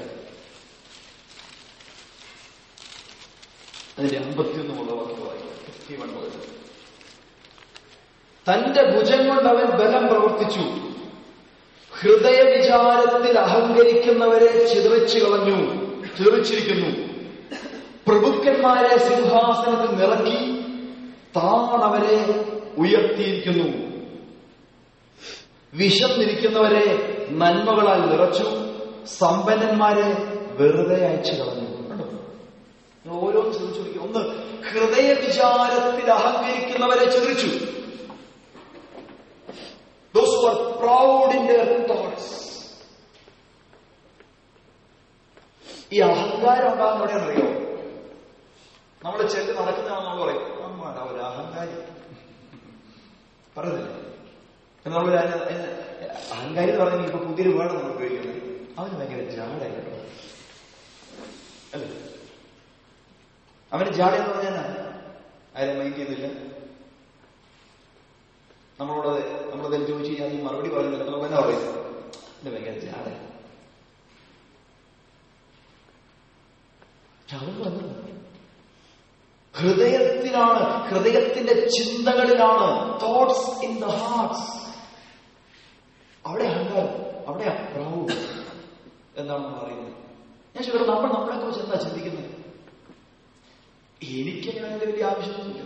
അതിന്റെ അമ്പത്തിയൊന്ന് മുതൽ വാക്യം വായിക്കും ഫിഫ്റ്റി വൺ മുതൽ തന്റെ ഭുജം കൊണ്ട് അവൻ ബലം പ്രവർത്തിച്ചു ഹൃദയ വിചാരത്തിൽ അഹങ്കരിക്കുന്നവരെ ചിതറിച്ചു കളഞ്ഞു ചിതറിച്ചിരിക്കുന്നു പ്രഭുക്കന്മാരെ സിംഹാസനത്തിൽ നിറക്കി താണവരെ ഉയർത്തിയിരിക്കുന്നു വിശന്നിരിക്കുന്നവരെ നന്മകളാൽ നിറച്ചു സമ്പന്നന്മാരെ വെറുതെ അയച്ചു കളഞ്ഞു കണ്ടോ നിങ്ങൾ ഓരോന്ന് ചിന്തിച്ചു നോക്കി ഒന്ന് ഹൃദയ വിചാരത്തിൽ അഹങ്കരിക്കുന്നവരെ ചിതറിച്ചു Those who are proud in their thoughts. ഈ അഹങ്കാരം ഉണ്ടാകുന്ന എവിടെയാണെന്ന് അറിയോ നമ്മൾ ചെല്ല് നടക്കുന്നതാണെന്ന് നമ്മൾ പറയും അമ്മാണ് അവർ അഹങ്കാരി പറഞ്ഞില്ലേ നമ്മൾ അഹങ്കാരി എന്ന് പറഞ്ഞാൽ ഇപ്പൊ പുതിയൊരു വേണം നമ്മൾ ഉപയോഗിക്കുന്നത് അവന് ഭയങ്കര ജാടായിരുന്നു അല്ലേ അവന് ജാട എന്ന് പറഞ്ഞാൽ ആരെ മൈൻഡ് ചെയ്യുന്നില്ല നമ്മളോട് നമ്മളത് ചോദിച്ചു കഴിഞ്ഞാൽ ഈ മറുപടി പറയുന്നില്ല നമ്മൾ എന്നാ പറയുന്നത് എന്റെ ഭയങ്കര ജാട അവൻ വന്നു ഹൃദയത്തിലാണ് ഹൃദയത്തിന്റെ ചിന്തകളിലാണ് തോട്ട്സ് ഇൻ ദ ഹാർട്സ് അവിടെ അഹങ്കാരം അവിടെ അപ്രാവും എന്നാണ് നമ്മൾ അറിയുന്നത് ഞാൻ ചോദിക്കട്ടെ നമ്മൾ നമ്മളെ കുറിച്ച് എന്താ ചിന്തിക്കുന്നത് എനിക്കങ്ങനെ അതിന്റെ വലിയ ആവശ്യമൊന്നുമില്ല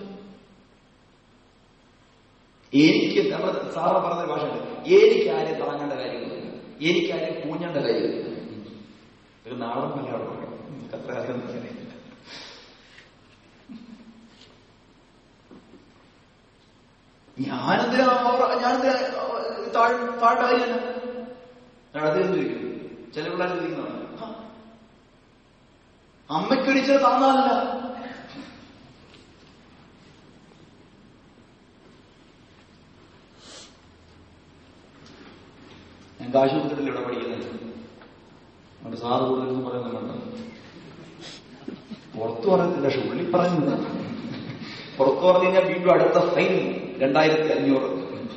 എനിക്ക് നമ്മുടെ സാറ പറഞ്ഞ ഭാഷയുണ്ട് എനിക്ക് ആരെയും താങ്ങേണ്ട കാര്യമൊന്നുമില്ല എനിക്ക് ആരെയും പൂഞ്ഞേണ്ട കാര്യമില്ല ഒരു നാടൻ മലയാളം നമുക്ക് അത്ര അറിയാൻ അറിയില്ല ഞാനെന്തിനാ അവർ- ഞാനെന്തിനാ താഴ് താഴ്ന്ന കാര്യമല്ല ഞാൻ അത് ചോദിക്കും ചില പിള്ളേർ ചോദിക്കുന്നതാണ് "ആ, അമ്മയ്ക്കൊരിച്ചിരി തന്നതല്ല ഞാൻ കാശ് കൊടുത്തിട്ടില്ല ഇവിടെ പഠിക്കുന്നത് അതുകൊണ്ട് സാറ് കൂടുതലൊന്നും പറയുന്നുണ്ട് പുറത്തു പറയത്തില്ല പക്ഷെ ഉള്ളി പറയുന്നില്ല പുറത്തു പറഞ്ഞു കഴിഞ്ഞാൽ വീണ്ടും അടുത്ത ഫൈൻ രണ്ടായിരത്തി അഞ്ഞൂറ്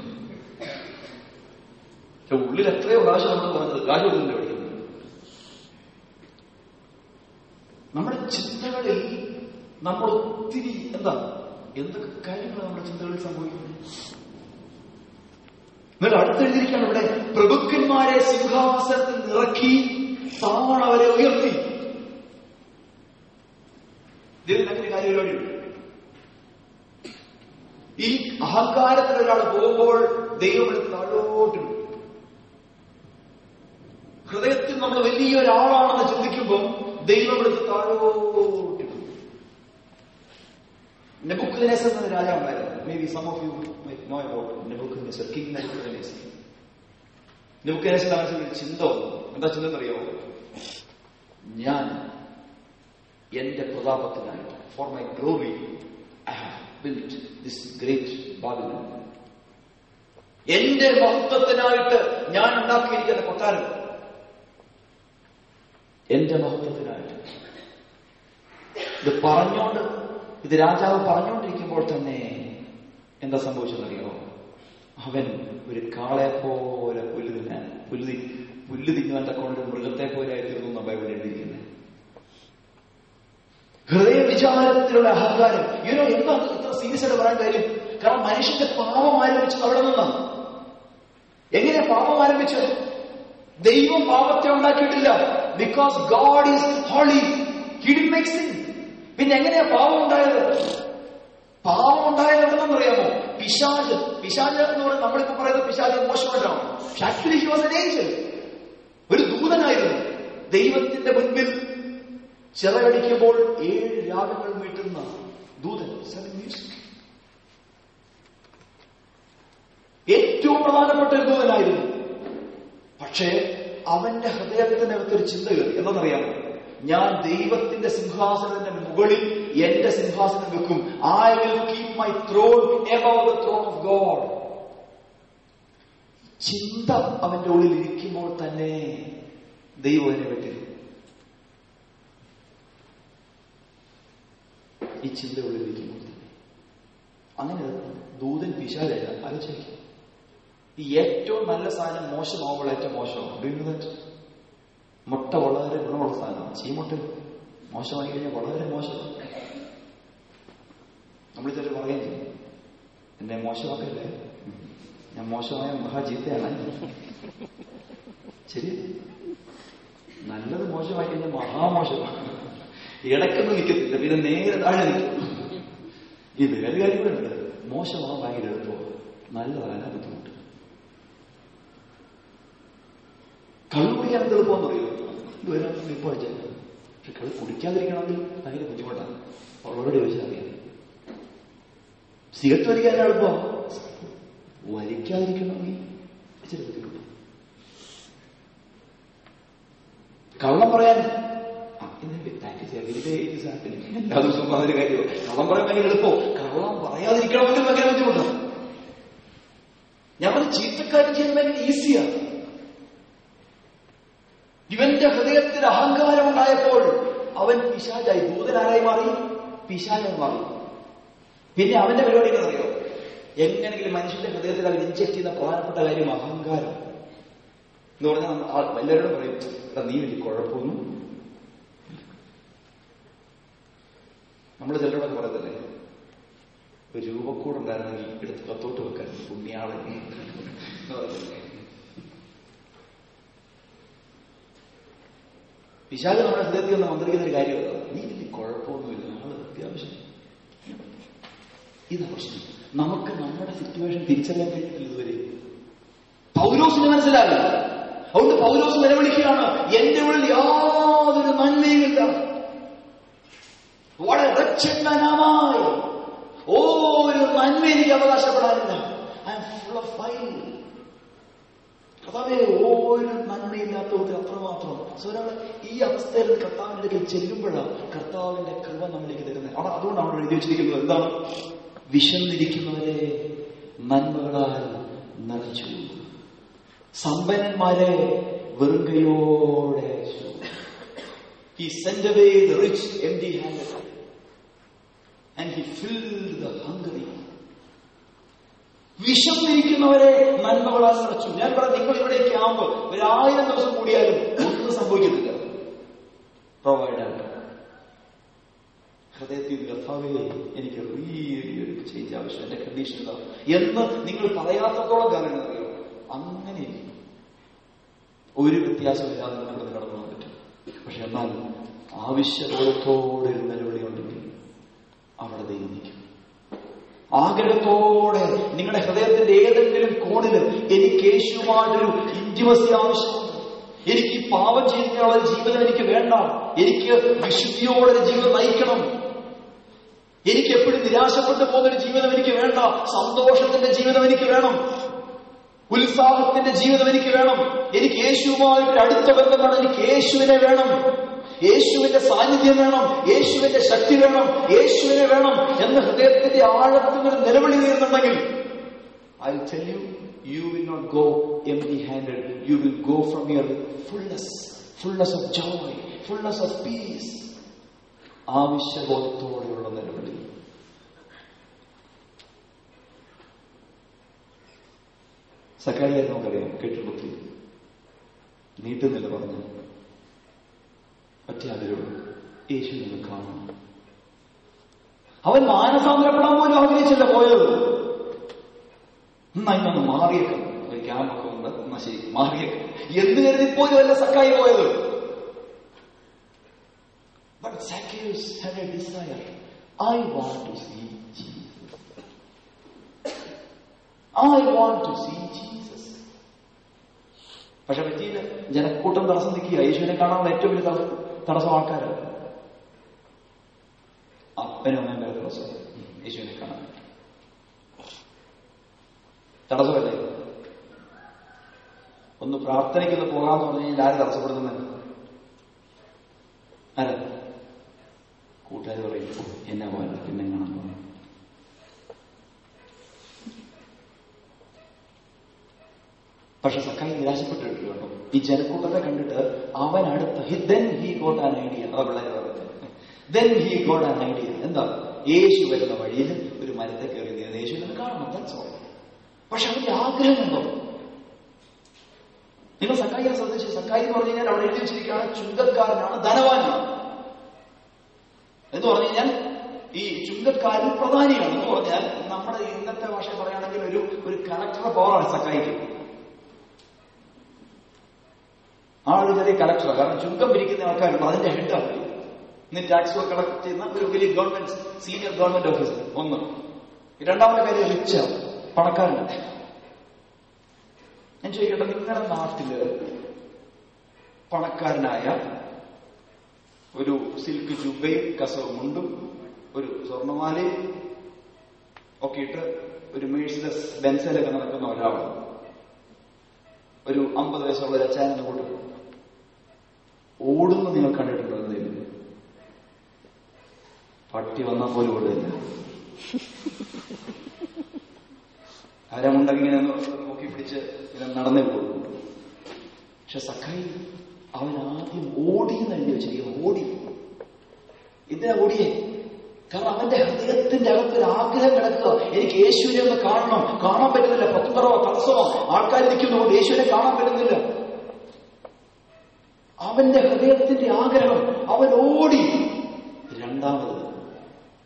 പക്ഷെ ഉള്ളിൽ എത്രയോ പ്രാവശ്യം നമ്മൾ പറഞ്ഞത് കാശ് കൊടുത്തില്ല പഠിക്കുന്നത് നമ്മുടെ ചിന്തകളിൽ നമ്മൾ ഒത്തിരി എന്താ എന്തൊക്കെ കാര്യങ്ങൾ നമ്മുടെ ചിന്തകളിൽ സംഭവിക്കുന്നു എന്നിട്ട് അടുത്തെഴുതിയിരിക്കുകയാണ് ഇവിടെ പ്രഭുക്കന്മാരെ സിംഹാസനത്തിൽ നിറക്കി താണ അവരെ ഉയർത്തി ഇതിൽ അങ്ങനെ കാര്യപരിപാടിയുണ്ട് ഈ അഹങ്കാരത്തിൽ ഒരാൾ പോകുമ്പോൾ ദൈവം എടുത്ത് താഴോട്ടുണ്ട് ഹൃദയത്തിൽ നമ്മൾ വലിയൊരാളാണെന്ന് ചിന്തിക്കുമ്പോൾ ദൈവം എടുത്ത് താഴോട്ടുണ്ട് നെബുക്കുദിനേസർ എന്ന രാജാവുണ്ടായിരുന്നു maybe some of you know about Nebuchadnezzar king Nebuchadnezzar Nebuchadnezzar മനസ്സിൽ ഒരു ചിന്ത വന്നു എന്താ ചിന്ത എന്നറിയാമോ ഞാൻ എന്റെ പ്രതാപത്തിനായിട്ട് for my glory I have built this great Babylon എന്റെ മഹത്വത്തിനായിട്ട് ഞാൻ ഉണ്ടാക്കിയിരിക്കുന്ന കൊട്ടാരം എന്റെ മഹത്വത്തിനായിട്ട് ഇത് പറഞ്ഞോണ്ട് ഇത് രാജാവ് പറഞ്ഞുകൊണ്ടിരിക്കുമ്പോൾ തന്നെ എന്താ സംഭവിച്ചതെന്നറിയോ അവൻ ഒരു കാളെ പോലെ പുല്ല് തിന്നാൻ പുല്ല് തി- പുല്ല് തിന്നുവാൻ തക്കൊണ്ട് മൃഗത്തെ പോലെ ആയിരുന്നു നമ്മൾ ഇവിടെ എഴുതിയിരിക്കുന്നത് ഹൃദയ വിചാരത്തിലുള്ള അഹങ്കാരം ഇവരോ എന്താ ഇത്ര സീരിയസ് ആയിട്ട് പറയാൻ കാര്യം കാരണം മനുഷ്യന്റെ പാപം ആരംഭിച്ചത് അവിടെ നിന്നാണ് എങ്ങനെ പാപം ആരംഭിച്ചത് ദൈവം പാപത്തെ ഉണ്ടാക്കിയിട്ടില്ല because God is holy he didn't makes sin പിന്നെ എങ്ങനെയാ പാപം ഉണ്ടായത് പാപം ഉണ്ടായത് എവിടെന്നറിയാമോ പിശാജ് പിശാജ് എന്ന് പറയുന്നത് നമ്മളിപ്പോ പറയുന്നത് പിശാജ് മോശമായിട്ടാണ് പക്ഷെ actually he was an angel ഒരു ദൂതനായിരുന്നു ദൈവത്തിന്റെ മുൻപിൽ ചിറകടിക്കുമ്പോൾ ഏഴ് രാഗങ്ങൾ മീട്ടുന്ന ദൂതൻ സെവൻ മ്യൂസിക് ഏറ്റവും പ്രധാനപ്പെട്ട ഒരു ദൂതനായിരുന്നു പക്ഷേ അവന്റെ ഹൃദയത്തിനകത്തൊരു ചിന്ത കയറി എന്തെന്നറിയാമോ ഞാൻ ദൈവത്തിന്റെ സിംഹാസനത്തിന്റെ മുകളിൽ എന്റെ സിംഹാസനം വെക്കും I will keep my throne above the throne of God ചിന്ത അവന്റെ ഉള്ളിൽ ഇരിക്കുമ്പോൾ തന്നെ ദൈവം അതിനെ പറ്റി ഈ ചിന്ത ഉള്ളിൽ ഇരിക്കുമ്പോൾ തന്നെ അങ്ങനെ ദൂതൻ പിശാലല്ല ആലോചിക്കും ഈ ഏറ്റവും നല്ല സാധനം മോശമാവുമ്പോൾ ഏറ്റവും മോശമാണ് Do you know that? മുട്ട വളരെ ഗുണമുള്ള സാധനമാണ് ചീമുട്ട മോശമായി കഴിഞ്ഞാൽ വളരെ മോശമാണ് നമ്മൾ ചിലർ പറയുകയും ചെയ്യും എന്നെ മോശമാക്കല്ലേ ഉം. ഞാൻ മോശമായ മഹാജീത്തയാണ് ശരി നല്ലത് മോശമായി കഴിഞ്ഞാൽ മഹാമോശമാണ് ഇടക്കൊന്നും നിൽക്കത്തില്ല പിന്നെ നേരെ താഴെ നിൽക്കും ഈ വേറെ കാര്യങ്ങളുണ്ട് മോശമാകാൻ ഭയങ്കര എളുപ്പമാണ് നല്ലതാണ് ബുദ്ധിമുട്ട് കള്ളു കുടിക്കാൻ എന്ത് എളുപ്പമെന്ന് അറിയോ ഇതുവരെ ഇപ്പൊ അടിച്ചാൽ പക്ഷെ കള്ളു കുടിക്കാതിരിക്കണമെങ്കിൽ ഭയങ്കര ബുദ്ധിമുട്ടാണ് അവളോട് ചോദിച്ചാൽ അറിയാം സിഗരറ്റ് വലിക്കാൻ എളുപ്പം വലിക്കാതിരിക്കണമെങ്കിൽ ഇച്ചിരി ബുദ്ധിമുട്ട് കള്ളം പറയാൻ ആ, ഇത് that is a very very happening. എല്ലാ ദിവസവും പറഞ്ഞൊരു കാര്യം കള്ളം പറയാൻ ഭയങ്കര എളുപ്പം കള്ളം പറയാതിരിക്കണമെങ്കിൽ ഭയങ്കര ബുദ്ധിമുട്ടാണ് ഞാൻ പറഞ്ഞ ചീത്തക്കാര്യം ചെയ്യാൻ ഭയങ്കര ഈസിയാണ് ഇവന്റെ ഹൃദയത്തിൽ അഹങ്കാരം ഉണ്ടായപ്പോൾ അവൻ പിശാചായി ദൂതനാരായി മാറി പിശാചായി മാറി പിന്നെ അവന്റെ പരിപാടി എന്താ അറിയോ എങ്ങനെങ്കിലും മനുഷ്യന്റെ ഹൃദയത്തിൽ അവൻ ഇൻജക്ട് ചെയ്യുന്ന പ്രധാനപ്പെട്ട കാര്യം അഹങ്കാരം എന്ന് പറഞ്ഞാൽ നമ്മ- ആ എല്ലാവരോടും പറയും "എടാ, നീ വലിയ കുഴപ്പമൊന്നും നമ്മൾ ചിലരോടൊക്കെ പറയത്തില്ലേ ഒരു രൂപക്കൂടുണ്ടായിരുന്നെങ്കിൽ എടുത്ത് കത്തോട്ട് വെക്കാൻ പുണ്യാളെ എന്ന് പറയത്തില്ലേ? പിശാച് നമ്മുടെ ഹൃദയത്തിൽ നിന്ന് മന്ത്രിക്കുന്ന ഒരു കാര്യം അതാ. നീ വലിയ കുഴപ്പമൊന്നുമില്ല ആള് അത്യാവശ്യം ഇതാ പ്രശ്നം നമുക്ക് നമ്മുടെ സിറ്റുവേഷൻ തിരിച്ചറിയാൻ കഴിഞ്ഞിട്ടില്ല ഇതുവരെ പൗലോസിന് മനസ്സിലാവില്ല അതുകൊണ്ട് പൗലോസ് നിലവിളിക്കുകയാണ് എന്റെ ഉള്ളിൽ യാതൊരു നന്മയുമില്ല വളരെ രക്ഷകനാമായി ഒരു നന്മ എനിക്ക് അവകാശപ്പെടാനില്ല I am full of file കർത്താവെ ഒരു നന്മയില്ലാത്ത ഒരു അത്രമാത്രം സോ ഒരാള് ഈ അവസ്ഥയിൽ നിന്ന് കർത്താവിന്റെ അടുക്കൽ ചെല്ലുമ്പോഴാണ് കർത്താവിന്റെ കൃപ നമ്മളിലേക്ക് തരുന്നത് അവിടെ അതുകൊണ്ട് അവിടെ എഴുതി വെച്ചിരിക്കുന്നത് എന്താണ് വിശന്നിരിക്കുന്നവരെ നന്മകളാൽ നിറച്ചു സമ്പന്നന്മാരെ വെറുങ്കയോടെ അയച്ചു He sent away the rich empty handed and he filled the hungry. വിശന്നിരിക്കുന്നവരെ നന്മകളാൽ നിറച്ചു ഞാൻ പറയാം നിങ്ങൾ ഇവിടെ ക്യാമ്പ് ഒരു ആയിരം ദിവസം കൂടിയാലും ഒന്നും സംഭവിക്കത്തില്ല പ്രൊവൈഡ് ഹൃദയത്തിൽ കർത്താവേ എനിക്ക് റിയലി ഒരു ചേഞ്ച് ആവശ്യം എന്റെ കണ്ടീഷൻ ഇതാ എന്ന് നിങ്ങൾ പറയാത്തത്തോളം കാലം അറിയോ അങ്ങനെ ഇരിക്കും. ഒരു വ്യത്യാസമില്ലാതെ നിങ്ങൾക്ക് കടന്നു പോകാൻ പറ്റും പക്ഷെ എന്നാൽ ആവശ്യബോധത്തോടെ ഒരു നിലവിളി ഉണ്ടെങ്കിൽ അവിടെ ദൈവം നിൽക്കും ആഗ്രഹത്തോടെ നിങ്ങളുടെ ഹൃദയത്തിന്റെ ഏതെങ്കിലും കോണില് എനിക്ക് യേശുവുമായിട്ടൊരു ഇന്റിമസി ആവശ്യമുണ്ട് എനിക്ക് ഈ പാപം ചെയ്യുന്നതിനുള്ള ഒരു ജീവിതം എനിക്ക് വേണ്ട എനിക്ക് വിശുദ്ധിയോടെ ഒരു ജീവിതം നയിക്കണം എനിക്ക് എപ്പോഴും നിരാശപ്പെട്ടു പോകുന്ന ഒരു ജീവിതം എനിക്ക് വേണ്ട സന്തോഷത്തിന്റെ ജീവിതം എനിക്ക് വേണം ഉത്സാഹത്തിന്റെ ജീവിതം എനിക്ക് വേണം എനിക്ക് യേശുവുമായിട്ട് അടുത്ത ബന്ധം വേണം എനിക്ക് യേശുവിനെ വേണം യേശുവിന്റെ സാന്നിധ്യം വേണം യേശുവിന്റെ ശക്തി വേണം യേശുവിനെ വേണം എന്ന് ഹൃദയത്തിന്റെ ആഴത്തിൽ ഒരു നിലവിളി നേരുന്നുണ്ടെങ്കിൽ I tell you you will not go empty handed you will go from your fullness fullness of joy fullness of peace ആവശ്യബോധത്തോടെയുള്ള നിലവിളി സക്കാരിയെ നമുക്കറിയാം കേട്ടിട്ടുള്ളൂ നീട്ടുന്നില്ല പറഞ്ഞു മറ്റേവരോട് യേശു നിങ്ങൾ കാണണം അവൻ മാനസാന്തരപ്പെടാൻ പോലും ആഗ്രഹിച്ചില്ല പോയത് എന്നാ ഇന്നൊന്ന് മാറിയേക്കാം ഒരു ക്യാമ്പൊക്കെ ഉണ്ട് എന്നാ ശരി മാറിയേക്കാം എന്ന് കരുതി പോലും അല്ല സക്കായി പോയത് But Zacchaeus had a desire. I want to see Jesus. I want to see Jesus. പക്ഷെ പറ്റിയില്ല ജനക്കൂട്ടം തടസ്സം നിൽക്കുക യേശുവിനെ കാണാനുള്ള ഏറ്റവും വലിയ തടസ്സം തടസ്സം ആൾക്കാരാണ് അപ്പനും അമ്മയും വരെ തടസ്സം യേശുവിനെ കാണാൻ തടസ്സമല്ലേ ഒന്ന് പ്രാർത്ഥനയ്ക്കൊന്ന് പോകാമെന്ന് പറഞ്ഞു കഴിഞ്ഞാൽ ആര് തടസ്സപ്പെടുത്തുന്നത് ആരാ കൂട്ടുകാർ പറയും "ഓ, എന്നാ പോയാലും പിന്നെ കാണാൻ പോകാം പക്ഷെ സക്കായി നിരാശപ്പെട്ടിട്ട് കേട്ടോ ഈ ജനക്കൂട്ടത്തെ കണ്ടിട്ട് അവൻ അടുത്ത് then he got an idea അതാ പിള്ളേരെ പറയുന്നത് then he got an idea എന്താ യേശു വരുന്ന വഴിയിൽ ഒരു മരത്തെ കയറി നീ യേശുവിനെ കാണണം that's all. പക്ഷെ അവന്റെ ആഗ്രഹമുണ്ടോ നിങ്ങൾ സക്കായിയെ ശ്രദ്ധിച്ചു സക്കായി എന്ന് പറഞ്ഞു കഴിഞ്ഞാൽ അവിടെ എഴുതി വെച്ചിരിക്കുകയാണ് ചുങ്കക്കാരനാണ് ധനവാനാണ് എന്ന് പറഞ്ഞു കഴിഞ്ഞാൽ ഈ ചുങ്കക്കാരൻ പ്രധാനിയാണ് എന്ന് പറഞ്ഞാൽ നമ്മുടെ ഇന്നത്തെ ഭാഷ പറയുകയാണെങ്കിൽ ഒരു ഒരു കലക്ടറുടെ പവറാണ് സക്കായിക്ക് ആളൊരു ചെറിയ കലക്ടറാണ് കാരണം ചുങ്കം പിരിക്കുന്ന ആൾക്കാരുണ്ട് അതിന്റെ ഹെഡാണ് ഇന്ന് ടാക്സ് കളക്ട് ചെയ്യുന്ന ഒരു വലിയ ഗവൺമെന്റ് സീനിയർ ഗവൺമെന്റ് ഓഫീസർ ഒന്ന് രണ്ടാമത്തെ കാര്യം റിച്ച പണക്കാരനാണ് ഞാൻ ചോദിക്കട്ടെ നിങ്ങളുടെ നാട്ടില് പണക്കാരനായ ഒരു സിൽക്ക് ജുബയും കസവും മുണ്ടും ഒരു സ്വർണ്ണമാലയും ഒക്കെ ഇട്ട് ഒരു മേഴ്സിലസ് ബെൻസയിലൊക്കെ നടക്കുന്ന ഒരാളാണ് ഒരു അമ്പത് വയസ്സുള്ള ഒരു അച്ചായനെ കൂട്ടും ഓടുന്ന നിങ്ങൾ കണ്ടിട്ടുണ്ടോ എന്തെങ്കിലും പട്ടി വന്നാൽ പോലും ഓടില്ല ആരമുണ്ടെങ്കിൽ ഇങ്ങനെ ഒന്ന് നോക്കി പിടിച്ച് ഇങ്ങനെ നടന്നേ പോകും പക്ഷെ സഖായി അവൻ ആദ്യം ഓടി എന്ന് എഴുതി വെച്ചിരിക്കുന്നു ഓടി എന്തിനാ ഓടിയേ കാരണം അവന്റെ ഹൃദയത്തിന്റെ അകത്തൊരു ആഗ്രഹം കിടക്കുക എനിക്ക് യേശുവിനെ ഒന്ന് കാണണം കാണാൻ പറ്റുന്നില്ല പത്തുതറവോ തടസ്സമോ ആൾക്കാർ നിൽക്കുന്നുണ്ട് യേശുവിനെ കാണാൻ പറ്റുന്നില്ല അവന്റെ ഹൃദയത്തിന്റെ ആഗ്രഹം അവൻ ഓടി രണ്ടാമത്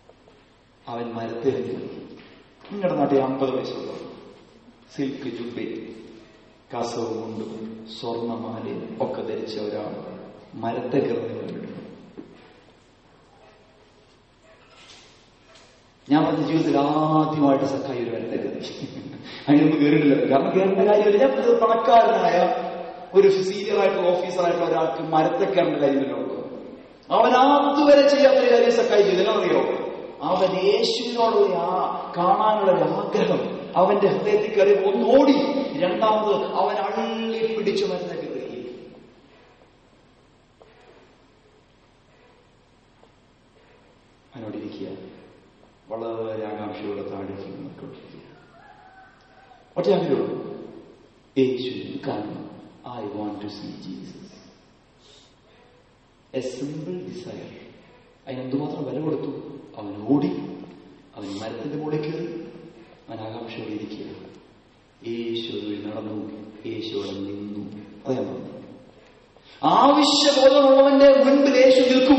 അവൻ മരത്തിൽ നിങ്ങളുടെ നാട്ടിൽ അമ്പത് വയസ്സുള്ള സിൽക്ക് ജുബേ കസവും മുണ്ടും സ്വർണമാലയും ഒക്കെ ധരിച്ച ഒരാൾ മരത്തെ കയറി കണ്ടിട്ടുണ്ട് ഞാൻ പറഞ്ഞ ജീവിതത്തിൽ ആദ്യമായിട്ട് സക്കായി ഒരു മരത്തെ കയറി അതിനൊന്നും കയറിയിട്ടില്ല കാരണം കയറേണ്ട കാര്യമില്ല ഞാൻ ഒരു പണക്കാരനായ ഒരു സീനിയർ ആയിട്ടുള്ള ഓഫീസറായിട്ടുള്ള ഒരാൾക്ക് മരത്തെ കയറേണ്ട കാര്യമില്ല അവൻ അതുവരെ ചെയ്യാത്തൊരു കാര്യം സക്കായി ചെയ്തറിയോ അവൻ യേശുവിനോടുള്ള ആ കാണാനുള്ള ഒരു ആഗ്രഹം അവന്റെ ഹൃദയത്തിൽ കയറി ഒന്ന് ഓടി രണ്ടാമത് അവൻ അള്ളി പിടിച്ചു മരുന്ന് കയറി അവനോടിരിക്കുക വളരെ ആകാംക്ഷയോടെ താഴേക്ക് നോക്കിക്കൊണ്ടിരിക്കുക ഒറ്റ ആഗ്രഹമുള്ളൂ യേശുവിനെ കാണണം I want to see Jesus a simple desire അതിനെന്തുമാത്രം വില കൊടുത്തു അവൻ ഓടി അവൻ മരത്തിന്റെ മുകളിൽ കയറി അവൻ ആകാംക്ഷയോടെ ഇരിക്കുക യേശു അതിൽ നടന്നു യേശു അവിടെ നിന്നു അതാ ഞാൻ പറഞ്ഞത്. ആവശ്യബോധമുള്ളവന്റെ മുൻപിൽ യേശു നിൽക്കും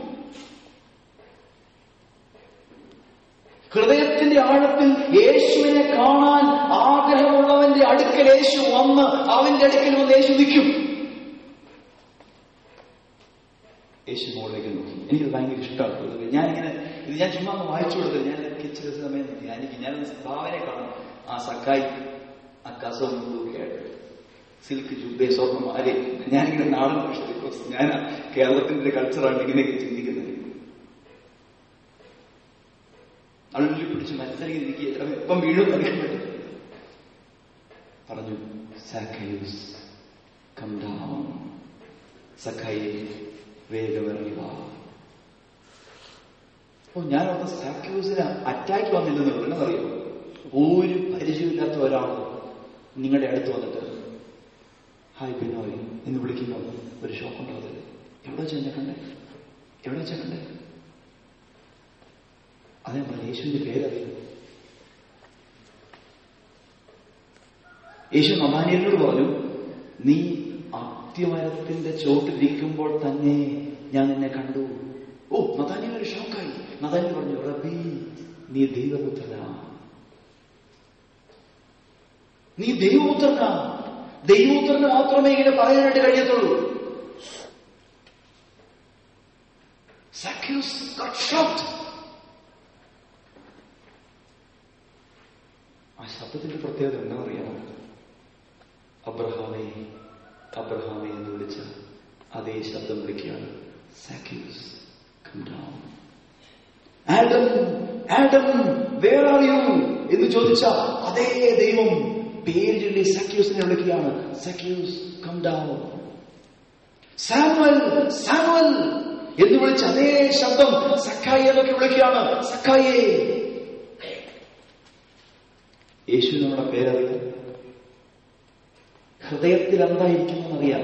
ഹൃദയത്തിന്റെ ആഴത്തിൽ യേശുവിനെ കാണാൻ ആഗ്രഹമുള്ളവന്റെ അടുക്കൽ യേശു വന്ന് അവന്റെ അടുക്കൽ വന്ന് യേശു നിൽക്കും യേശു മുകളിലേക്ക് നോക്കി എനിക്കത് ഭയങ്കര ഇഷ്ടമാണ് ഞാനിങ്ങനെ ഇത് ഞാൻ ചുമ്മാ ഒന്ന് വായിച്ചു കൊടുത്തത് ഞാൻ എനിക്ക് ഇച്ചിരി സമയം ധ്യാനിക്കും ഞാൻ ഭാവനെ കാണാം ആ സക്കായി ആ കസവും മുണ്ടുമൊക്കെ ആയിട്ട് സിൽക്ക് ജുബേ സ്വർണ്ണം ആരെ ഞാനിങ്ങനെ നാടൻ ഭാഷ ഞാൻ കേരളത്തിന്റെ കൾച്ചറാണ് ഇങ്ങനെയൊക്കെ ചിന്തിക്കുന്നത് അള്ളി പിടിച്ച് മത്സരിക്കുന്ന എനിക്ക് എപ്പം വീഴും അറിയാൻ പറ്റും പറഞ്ഞു സാക്കയൂസ് കം ഡൗൺ സഖായെ വേഗം ഇറങ്ങി വാ ഓ ഞാൻ അവിടെ സാക്യൂസിന് അറ്റാക്ക് വന്നില്ലെന്ന് എന്നറിയോ ഒരു പരിചയമില്ലാത്ത ഒരാൾ നിങ്ങളുടെ അടുത്ത് വന്നിട്ട് ഹായ് ബിനോയ് എന്ന് വിളിക്കുമ്പോൾ ഒരു ഷോക്ക് ഉണ്ടാകത്തില്ല എവിടെ വെച്ച് എന്നെ കണ്ടേ എവിടെ വെച്ചാ കണ്ടേ അതേ പറഞ്ഞു യേശുവിന്റെ പേരറിയും യേശു നമാനിയനോട് പറഞ്ഞു നീ അത്യമരത്തിന്റെ ചോട്ടിലിരിക്കുമ്പോൾ തന്നെ ഞാൻ നിന്നെ കണ്ടു ഓ നതാനിയൽ ഒരു ഷോക്കായി നതാനിയൽ പറഞ്ഞു റബി നീ ദൈവപുത്രനാ നീ ദൈവപുത്രനാ ദൈവപുത്രന് മാത്രമേ ഇങ്ങനെ പറയാനായിട്ട് കഴിയത്തുള്ളൂ Zacchaeus got shocked. ആ ശബ്ദത്തിന്റെ പ്രത്യേകത എന്താ അറിയാമോ അബ്രഹാമേ അബ്രഹാമേ എന്ന് വിളിച്ച അതേ ശബ്ദം വിളിക്കുകയാണ് Zacchaeus come down Adam Adam where are you എന്ന് ചോദിച്ച അതേ ദൈവം പേര് ചൊല്ലി സക്യൂസിനെ വിളിക്കുകയാണ് Zacchaeus come down Samuel Samuel എന്ന് വിളിച്ച അതേ ശബ്ദം സക്കായി എന്നൊക്കെ വിളിക്കുകയാണ് സക്കായേ യേശു നമ്മുടെ പേരറിയാം ഹൃദയത്തിൽ എന്തായിരിക്കുമെന്നറിയാം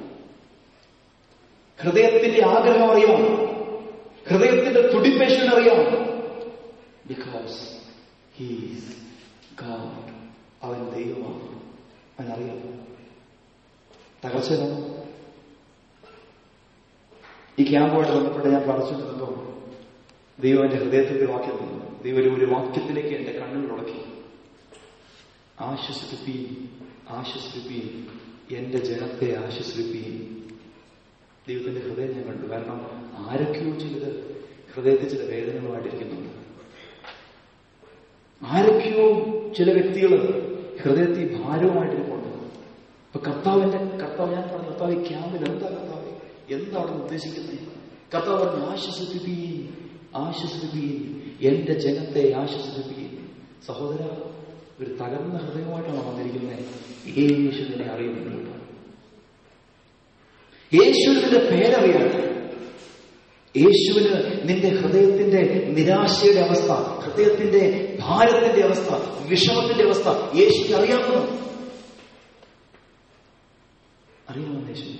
ഹൃദയത്തിന്റെ ആഗ്രഹം അറിയാം ഹൃദയത്തിന്റെ തുടിപ്പേഷൻ അറിയാം ബിക്കോസ് ഹീസ് ഗാഡ് അവൻ ദൈവമാണ് അവനറിയാം തകർച്ചയാണ് ഈ ക്യാമ്പുമായിട്ട് ബന്ധപ്പെട്ട് ഞാൻ പ്രാർത്ഥിച്ചിട്ടുണ്ടോ ദൈവം എന്റെ ഹൃദയത്തിന്റെ വാക്യം തന്നു ദൈവം ഒരു- ഒരു വാക്യത്തിലേക്ക് എന്റെ കണ്ണുകൾ ഉടക്കി ആശ്വസിപ്പിപ്പീൻ ആശ്വസിപ്പിപ്പീൻ എന്റെ ജനത്തെ ആശ്വസിപ്പിപ്പീൻ ദൈവത്തിന്റെ ഹൃദയം ഞാൻ കണ്ടു കാരണം ആരൊക്കെയോ ചിലത് ഹൃദയത്തിൽ ചില വേദനകളുമായിട്ടിരിക്കുന്നുണ്ട് ആരൊക്കെയോ ചില വ്യക്തികൾ ഹൃദയത്തിൽ ഭാരവുമായിട്ടിരിപ്പുണ്ട് ഇപ്പൊ കർത്താവിന്റെ കർത്താവ് ഞാൻ പറഞ്ഞു കർത്താവ് ഈ ക്യാമ്പിൽ എന്താ കർത്താവ് എന്താണ് ഉദ്ദേശിക്കുന്നത് കർത്താവ് പറഞ്ഞു ആശ്വസിപ്പിപ്പീൻ ആശ്വസിപ്പിപ്പീൻ എന്റെ ജനത്തെ ആശ്വസിപ്പിപ്പീൻ സഹോദര ഒരു തകർന്ന ഹൃദയമായിട്ടാണ് വന്നിരിക്കുന്നത് യേശുവിനെ അറിയുന്നുണ്ട് യേശുവിന്റെ പേരറിയാണ് യേശുവിന് നിന്റെ ഹൃദയത്തിന്റെ നിരാശയുടെ അവസ്ഥ ഹൃദയത്തിന്റെ ഭാരത്തിന്റെ അവസ്ഥ വിഷമത്തിന്റെ അവസ്ഥ യേശുവിന് അറിയാമോ അറിയാമോ യേശുവിന്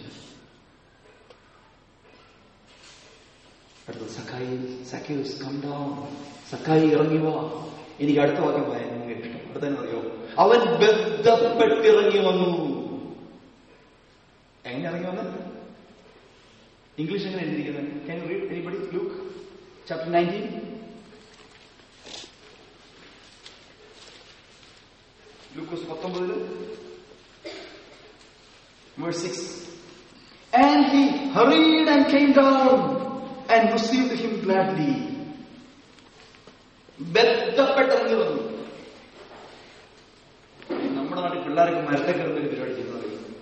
അടുത്ത സക്കായി സക്കീസ് കം ഡൗൺ സക്കായി ഇറങ്ങി വാ എനിക്ക് അടുത്ത വാക്യം ഭയങ്കര ഇഷ്ടം അടുത്തന്നെ അറിയോ അവൻ ബന്ധപ്പെട്ടിറങ്ങി വന്നു എങ്ങനെ ഇറങ്ങി വന്നത് ഇംഗ്ലീഷ് എങ്ങനെ എഴുതിയിരിക്കുന്നത് can you read anybody Luke chapter nineteen Lukose പത്തൊമ്പതില് verse 6 and he hurried and came down and received him gladly ബന്ധപ്പെട്ടിറങ്ങി വന്നു നമ്മുടെ നാട്ടിൽ പിള്ളേർക്ക് മരത്തെ കിടന്ന ഒരു പരിപാടി ചെയ്യുന്നത്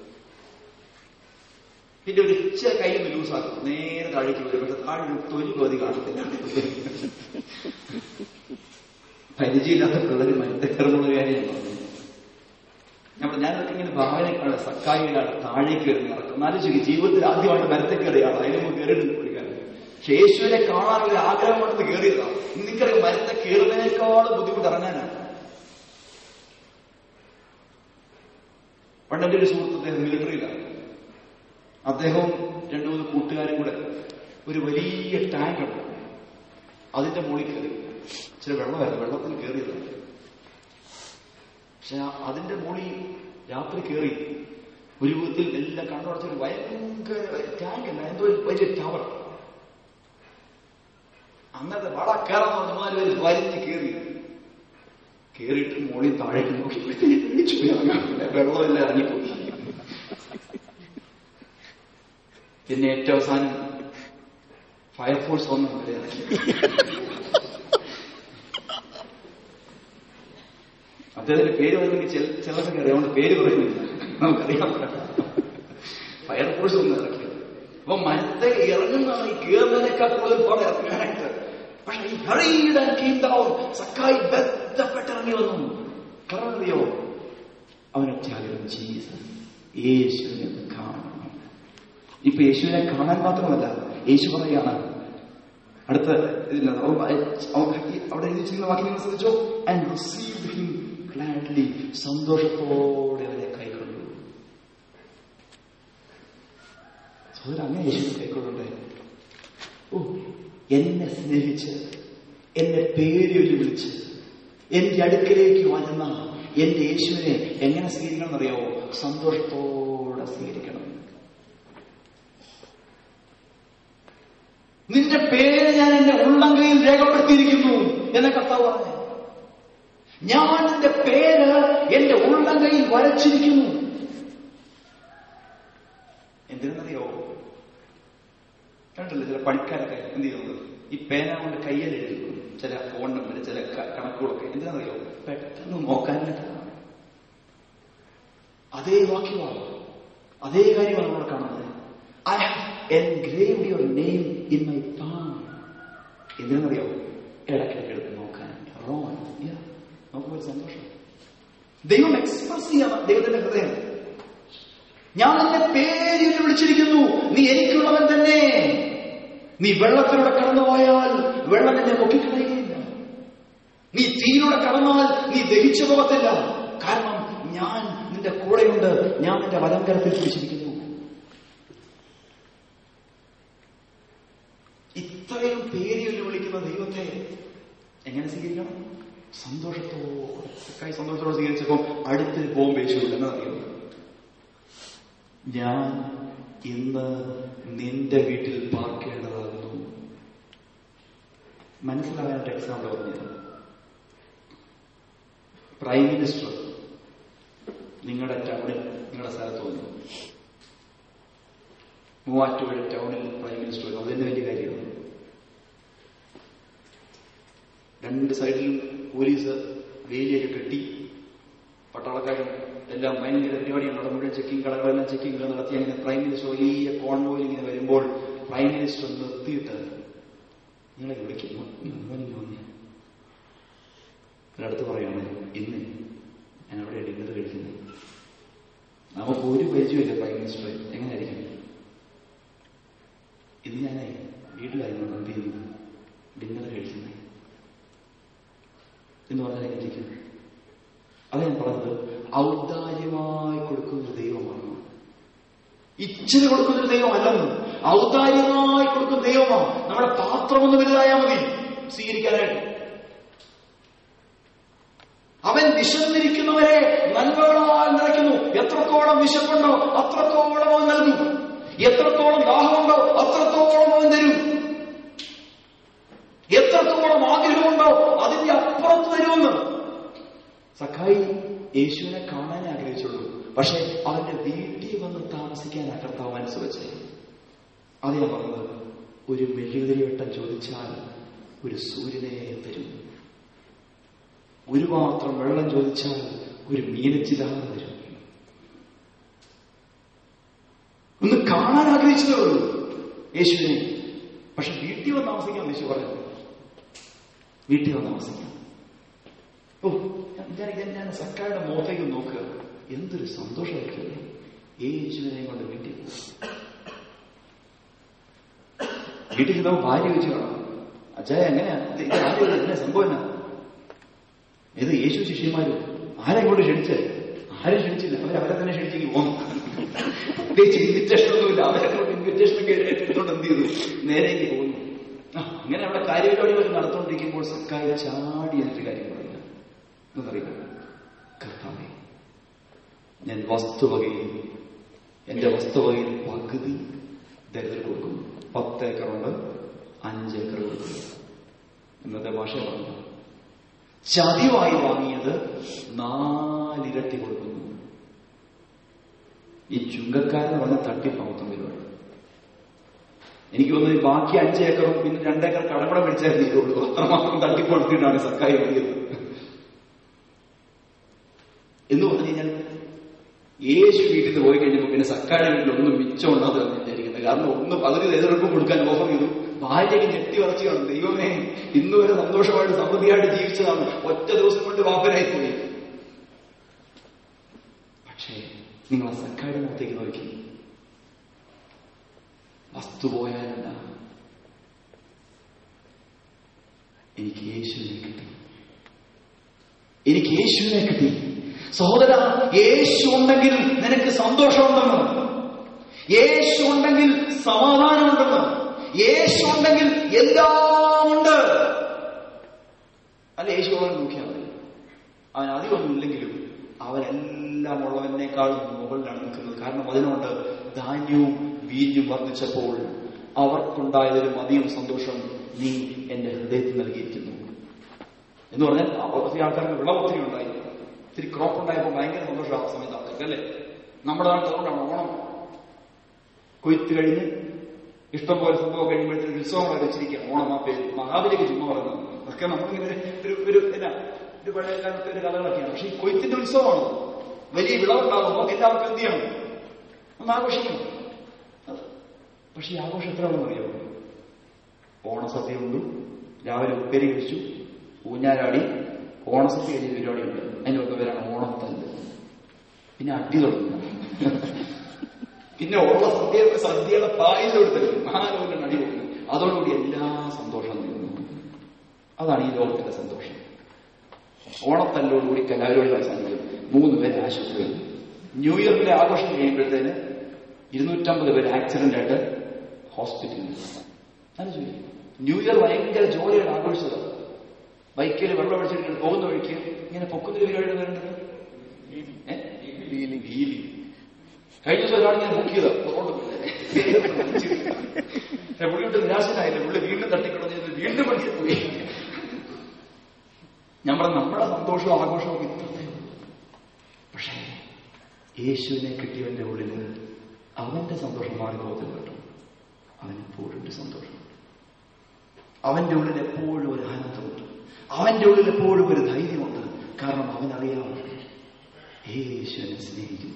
പിന്നെ ഒരു ഇച്ച കൈ ഒന്ന് ലൂസാക്കും നേരെ താഴേക്ക് വരും പക്ഷെ താഴെ ഒരു തൊലി പകുതി കാണത്തില്ല പരിചയമില്ലാത്ത പിള്ളേർ മരത്തെ കയറുന്നുള്ള കാര്യമാണ് പറഞ്ഞത് ഞാൻ പറഞ്ഞു, ഞാനതൊക്കെ ഇങ്ങനെ ഭാവനക്കാണ് സക്കായിലാണ് താഴേക്ക് കയറി നടക്കും എന്നാലും ശരി ജീവിതത്തിൽ ആദ്യമായിട്ട് മരത്തെ കയറിയാണ് അതിന് മുമ്പ് കയറിയിട്ടുണ്ട് പുള്ളിക്കാരൻ പക്ഷേ യേശുവിനെ കാണാനുള്ള ആഗ്രഹം കൊണ്ടത് കയറിയതാണ് നിങ്ങൾക്കറിയാം മരത്തെ കയറുന്നതിനേക്കാളും ബുദ്ധിമുട്ട് ഇറങ്ങാനാണ് പണ്ടെന്റെ ഒരു സുഹൃത്ത് അദ്ദേഹം മിലിറ്ററിയിലാണ് അദ്ദേഹവും രണ്ടു മൂന്ന് കൂട്ടുകാരും കൂടെ ഒരു വലിയ ടാങ്ക് ഉണ്ട് അതിന്റെ മുകളിൽ കയറി ചില വെള്ളമായിരുന്നു വെള്ളത്തിൽ കയറിയതാണ് പക്ഷെ ആ- അതിന്റെ മുകളിൽ രാത്രി കയറി ഒരു വിധത്തിൽ എല്ലാം കണ്ണുടച്ചൊരു ഭയങ്കര ടാങ്ക് അല്ല എന്തോ ഒരു വലിയ ടവർ അങ്ങനത്തെ വള കയറാൻ പറഞ്ഞ മൂന്നാല് പേര് വലിഞ്ഞ് കയറി കയറിയിട്ട് മുകളിൽ താഴേക്ക് നോക്കി പേടിച്ചു പോയി. അങ്ങനെ വെള്ളമെല്ലാം ഇറങ്ങിപ്പോയി പിന്നെ ഏറ്റവും അവസാനം ഫയർഫോഴ്സ് വന്നു അവരെ ഇറക്കി. അദ്ദേഹത്തിന്റെ പേര് പറയുന്നെങ്കിൽ ചില ചിലർക്ക് അറിയാവുന്ന പേര് പറയുന്നില്ല നമുക്കറിയാം ഫയർഫോഴ്സ് ഒന്ന് ഇറക്കി അപ്പൊ മരത്തെ ഇറങ്ങുന്നതാണ് ഈ കയറുന്നതിനേക്കാൾ കൂടുതൽ പാടെ ഇറങ്ങാനായിട്ട് പക്ഷെ ഈ hurried and came down. സക്കായി ബന്ധപ്പെട്ടിറങ്ങി വന്നു കാരണം അറിയോ അവനൊറ്റ ആഗ്രഹം ജീസസ് യേശുവിനെ ഒന്ന് കാണണം ഇപ്പൊ യേശുവിനെ കാണാൻ മാത്രമല്ല യേശു പറയാണ് അടുത്ത ഇതില്ല അവ- അവ- ഈ- അവിടെ എഴുതി വെച്ചിരിക്കുന്ന വാക്യം നിങ്ങൾ ശ്രദ്ധിച്ചോ ആൻഡ് റിസീവ് ഹിം ഗ്ലാഡ്ലി സന്തോഷത്തോടെ അവരെ കൈക്കൊള്ളു സഹോദരൻ അങ്ങനെ യേശുവിനെ കൈക്കൊള്ളണ്ടേ ഓ എന്നെ സ്നേഹിച്ച് എന്നെ പേര് ചൊല്ലി വിളിച്ച് എന്റെ അടുക്കലേക്ക് വന്ന എന്റെ യേശുവിനെ എങ്ങനെ സ്വീകരിക്കണം എന്നറിയാവോ സന്തോഷത്തോടെ സ്വീകരിക്കണം നിന്റെ പേര് ഞാൻ എന്റെ ഉള്ളങ്കയിൽ രേഖപ്പെടുത്തിയിരിക്കുന്നു എന്ന കർത്താവ് പറഞ്ഞു ഞാൻ നിന്റെ പേര് എന്റെ ഉള്ളങ്കയിൽ വരച്ചിരിക്കുന്നു എന്തിനെന്നറിയോ കണ്ടില്ലേ ചില പണിക്കാരൊക്കെ എന്ത് ചെയ്യുന്നത് ഈ പേന കൊണ്ട് കയ്യിൽ എഴുതിക്കും ചില ഫോൺ നമ്പർ ചില ക- കണക്കുകളൊക്കെ എന്തിനാണെന്നറിയോ പെട്ടെന്ന് നോക്കാനായിട്ടാണ് അതേ വാക്യമാണ് അതേ കാര്യമാണ് നമ്മൾ കാണുന്നത് I have engraved your name in my palm എന്തിനാണെന്നറിയോ ഇടയ്ക്കിടയ്ക്ക് എടുത്ത് നോക്കാൻ റോൺ നോക്കുമ്പോൾ ഒരു സന്തോഷം ദൈവം എക്സ്പ്രസ് ചെയ്യാം ദൈവത്തിന്റെ ഹൃദയം ഞാൻ നിന്നെ പേരിൽ വിളിച്ചിരിക്കുന്നു നീ എനിക്കുള്ളവൻ തന്നെ നീ വെള്ളത്തിലൂടെ കടന്നുപോയാൽ വെള്ളം നിന്നെ പൊക്കിക്കളയുകയില്ല നീ തീയിലൂടെ കടന്നാൽ നീ ദഹിച്ചു പോകത്തില്ല കാരണം ഞാൻ നിന്റെ കൂടെയുണ്ട് ഞാൻ നിന്റെ വലങ്കരത്തിൽ പിടിച്ചിരിക്കുന്നു ഇത്രയും പേരിൽ വിളിക്കുന്ന ദൈവത്തെ എങ്ങനെ സ്വീകരിക്കണം സന്തോഷത്തോടെ കൈ സന്തോഷത്തോടെ സ്വീകരിച്ചപ്പോൾ അടുത്തൊരു ബോംബ് യേശുവില്ല എന്നറിയുന്നു ഞാൻ ഇന്ന് നിന്റെ വീട്ടിൽ പാർക്കേണ്ടതാകുന്നു മനസ്സിലാകാനായിട്ട് എക്സാമ്പിൾ പറഞ്ഞത് പ്രൈം മിനിസ്റ്റർ നിങ്ങളുടെ ടൗണിൽ നിങ്ങളുടെ സ്ഥലത്ത് വന്നു മൂവാറ്റുപുഴ ടൗണിൽ പ്രൈം മിനിസ്റ്റർ വന്നു അതെന്നെ വലിയ കാര്യമാണ് രണ്ട് സൈഡിലും പോലീസ് വേലിയൊക്കെ കെട്ടി പട്ടാളക്കാരും എല്ലാം ഭയങ്കര പരിപാടിയാണ് അവിടെ മുഴുവൻ ചെക്കിംഗ് കടകളെല്ലാം ചെക്കിംഗ് നടത്തി അങ്ങനെ പ്രൈം മിനിസ്റ്റർ വലിയ കോൺവോയിൽ ഇങ്ങനെ വരുമ്പോൾ പ്രൈം മിനിസ്റ്റർ നിർത്തിയിട്ട് നിങ്ങളെ വിളിക്കുന്നു ഒരടുത്ത് പറയാണ് ഇന്ന് ഞാൻ അവിടെ ഡിന്നർ കഴിക്കുന്നത് നമുക്ക് ഒരു പരിചയമില്ല പ്രൈം മിനിസ്റ്റർ എങ്ങനെയായിരിക്കും ഇന്ന് ഞാനേ വീട്ടിലായിരുന്നു എന്ത് ചെയ്യുന്നത് ഡിന്നർ കഴിക്കുന്നത് എന്ന് പറഞ്ഞാൽ എങ്ങനെ ഇരിക്കും അത് ഞാൻ പറഞ്ഞത് ഔദാര്യമായി കൊടുക്കുന്ന ഒരു ദൈവമാണ് ഇച്ചിരി കൊടുക്കുന്ന ഒരു ദൈവമല്ലെന്ന് ഔദാര്യമായി കൊടുക്കുന്ന ദൈവമാണ് നമ്മുടെ പാത്രമൊന്ന് വലുതായാൽ മതി സ്വീകരിക്കാനായിട്ട് അവൻ വിശന്നിരിക്കുന്നവരെ നന്മകളാൽ നിറയ്ക്കുന്നു എത്രത്തോളം വിശപ്പുണ്ടോ അത്രത്തോളം അവൻ നൽകും എത്രത്തോളം ദാഹമുണ്ടോ അത്രത്തോളം അവൻ തരും എത്രത്തോളം ആഗ്രഹമുണ്ടോ അതിന്റെ അപ്പുറത്ത് തരുമെന്ന് സഖായി യേശുവിനെ കാണാനേ ആഗ്രഹിച്ചുള്ളൂ പക്ഷെ അവന്റെ വീട്ടിൽ വന്ന് താമസിക്കാൻ ആ കർത്താവ് മനസ്സ് വെച്ചേ അത് ഞാൻ പറഞ്ഞത് ഒരു മെഴുകുതിരി വെട്ടം ചോദിച്ചാൽ ഒരു സൂര്യനെ തരും ഒരു പാത്രം വെള്ളം ചോദിച്ചാൽ ഒരു മീനച്ചിതാതെ തരും ഒന്ന് കാണാൻ ആഗ്രഹിച്ചതേ ഉള്ളൂ യേശുവിനെ പക്ഷെ വീട്ടിൽ വന്ന് താമസിക്കാൻ യേശു പറഞ്ഞു വീട്ടിൽ വന്ന് താമസിക്കാം ഓ ഞാൻ ഞാൻ ഞാൻ സക്കായുടെ മുഖത്തേക്ക് നോക്കുക എന്തൊരു സന്തോഷമായിരിക്കും യേശുവിനെ കൊണ്ട് വീട്ടിൽ പോകും വീട്ടിൽ ചെന്നപ്പോ ഭാര്യ വെച്ച് കാണാം അച്ഛായ എങ്ങനെയാ ഇത് ഇത് ആരും എന്നെ സംഭവം എന്നാ ഇത് യേശു ശിഷ്യന്മാരും ആരെ കൊണ്ട് ക്ഷണിച്ചേ ആരും ക്ഷണിച്ചില്ല അവർ അവരെ തന്നെ ക്ഷണിച്ചേക്ക് പോകും പ്രത്യേകിച്ച് ഇൻവിറ്റേഷൻ ഒന്നുമില്ല അവരെ കൊണ്ട് ഇൻവിറ്റേഷൻ ഒക്കെ എടുത്തുകൊണ്ട് എന്ത് ചെയ്തു നേരേക്ക് പോകുന്നു ആ, അങ്ങനെ അവിടെ കാര്യപരിപാടികളൊക്കെ നടന്നുകൊണ്ടിരിക്കുമ്പോൾ സർക്കാർ ചാടി എന്നിട്ട് കാര്യം പറയുക എന്നറിയില്ല കർത്താവേ ഞാൻ വസ്തുവകയിൽ എന്റെ വസ്തുവകയിൽ പകുതി ദരിദ്ര കൊടുക്കുന്നു പത്ത് ഏക്കറുണ്ട് അഞ്ച് ഏക്കർ കൊടുക്കുന്നു ഇന്നത്തെ ഭാഷ പറഞ്ഞു ചതിവായി വാങ്ങിയത് നാലിരട്ടി കൊടുക്കുന്നു ഈ ചുങ്കക്കാരെന്ന് പറഞ്ഞ തട്ടിപ്പമത്തം പരിപാടി എനിക്ക് തോന്നുന്നു ഈ ബാക്കി അഞ്ച് ഏക്കറും പിന്നെ രണ്ടേക്കർ കടമ്പട പിടിച്ചാൽ തീരുള്ളൂ അത്രമാത്രം തട്ടിപ്പടുത്തിട്ടാണ് സർക്കാർ എഴുതിയത് എന്ന് പറഞ്ഞു കഴിഞ്ഞാൽ യേശു വീട്ടിൽ നിന്ന് പോയി കഴിഞ്ഞപ്പോൾ പിന്നെ സക്കാഴ വീട്ടിൽ ഒന്നും മിച്ചമുണ്ടാകും എന്ന് വിചാരിക്കുന്നത് കാരണം ഒന്ന് പകുതി എതിർക്കും കൊടുക്കാൻ ഓഫർ ചെയ്തു ഭാര്യയ്ക്ക് ഞെട്ടി ഉറച്ചു കാണും ദൈവമേ ഇന്ന് വരെ സന്തോഷമായിട്ട് സമൃദ്ധിയായിട്ട് ജീവിച്ചതാണ് ഒറ്റ ദിവസം കൊണ്ട് വാപ്പനായി പോയി പക്ഷേ നിങ്ങൾ ആ സക്കായുടെ മുഖത്തേക്ക് നോക്കി വസ്തു പോയാലല്ല എനിക്ക് യേശുവിനെ കിട്ടി എനിക്ക് യേശുവിനെ കിട്ടി സഹോദര യേശു ഉണ്ടെങ്കിൽ നിനക്ക് സന്തോഷമുണ്ടെന്ന് യേശു ഉണ്ടെങ്കിൽ സമാധാനമുണ്ടെന്ന് യേശു ഉണ്ടെങ്കിൽ എല്ലാം ഉണ്ട് അല്ല യേശു അവൻ നോക്കിയാൽ മതി അവൻ അധികമൊന്നും ഇല്ലെങ്കിലും അവനെല്ലാം ഉള്ളവനേക്കാളും മുകളിലാണ് നിൽക്കുന്നത് കാരണം അതിനുകൊണ്ട് ധാന്യവും വീഞ്ഞും വർദ്ധിച്ചപ്പോൾ അവർക്കുണ്ടായതൊരു മതിയും സന്തോഷം നീ എന്റെ ഹൃദയത്തിൽ നൽകിയിരിക്കുന്നു എന്ന് പറഞ്ഞാൽ ഒത്തിരി ആൾക്കാർക്ക് വിളവ് ഒത്തിരി ഉണ്ടായി ഇത്തിരി ക്രോപ്പ് ഉണ്ടായപ്പോൾ ഭയങ്കര സന്തോഷം ആ സമയത്ത് ആൾക്കാർക്ക് അല്ലേ നമ്മുടെ നാട്ടിൽ അതുകൊണ്ടാണ് ഓണം കൊയ്ത്ത് കഴിഞ്ഞ് ഇഷ്ടംപോലെ സംഭവം കഴിയുമ്പോഴത്തേക്ക് ഉത്സവങ്ങളൊക്കെ വെച്ചിരിക്കുക ഓണം ആ പേര് മഹാബലിക്ക് ചുമ്മാ പറയുന്നത് അതൊക്കെ നമ്മളിങ്ങനെ ഒരു ഒരു എന്നാ ഒരു പഴയ കാലത്തെ ഒരു കഥകളൊക്കെയാണ് പക്ഷെ ഈ കൊയ്ത്തിന്റെ ഉത്സവമാണ് വലിയ വിളവുണ്ടാകുമ്പോൾ എല്ലാവർക്കും എന്ത് ചെയ്യണം ഒന്ന് ആഘോഷിക്കണം അത്. പക്ഷെ ഈ ആഘോഷം എത്ര അറിയോ ഓണസദ്യ ഉണ്ടു രാവിലെ ഉപ്പേരി കഴിച്ചു ഊഞ്ഞാലാടി ഓണസദ്യ കഴിഞ്ഞ പരിപാടിയുണ്ട് അതിന്റെ ഒക്കെ പേരാണ് ഓണത്തല്ല് പിന്നെ അടി തുടങ്ങും പിന്നെ ഉള്ള സദ്യ സദ്യയുടെ പായസം എടുത്തെടുക്കും ആരോഗ്യം അടി കൊടുക്കും അതോടുകൂടി എല്ലാ സന്തോഷം നിന്നു അതാണ് ഈ ലോകത്തിന്റെ സന്തോഷം ഓണത്തല്ലോടുകൂടി കലാപരിപാടി അവസാനിക്കും മൂന്ന് പേര് ആശുപത്രിയിൽ ന്യൂ ഇയറിന്റെ ആഘോഷം കഴിയുമ്പോഴത്തേന് ഇരുന്നൂറ്റമ്പത് പേര് ആക്സിഡന്റ് ആയിട്ട് ഹോസ്പിറ്റലിൽ ആലോചിക്കും ന്യൂ ഇയർ ഭയങ്കര ജോലിയാണ് ആഘോഷിച്ചത് ബൈക്കിൽ വെള്ളം അടിച്ചിട്ട് പോകുന്ന വഴിക്ക് ഇങ്ങനെ പൊക്കുന്ന പരിപാടി വരുന്നത് വീലി കഴിഞ്ഞ ദിവസം ഒരാൾ ഞാൻ ബുക്ക് ചെയ്ത പുള്ളിയോട്ട് നിരാശനായില്ല പുള്ളി വീണ്ടും തട്ടിക്കളഞ്ഞത് വീണ്ടും വണ്ടി പോയി ഞാൻ പറഞ്ഞ നമ്മുടെ സന്തോഷവും ആഘോഷവും ഒക്കെ ഇത്രയേ ഉള്ളൂ. പക്ഷേ യേശുവിനെ കിട്ടിയവന്റെ ഉള്ളിൽ അവന്റെ സന്തോഷം മാറി പോകത്തില്ല കേട്ടോ അവൻ എപ്പോഴും ഒരു സന്തോഷമുണ്ട് അവന്റെ ഉള്ളിൽ എപ്പോഴും ഒരു ആനന്ദമുണ്ട് അവന്റെ ഉള്ളിൽ എപ്പോഴും ഒരു ധൈര്യമുണ്ട് കാരണം അവനറിയാം യേശുവിനെ സ്നേഹിക്കുന്നു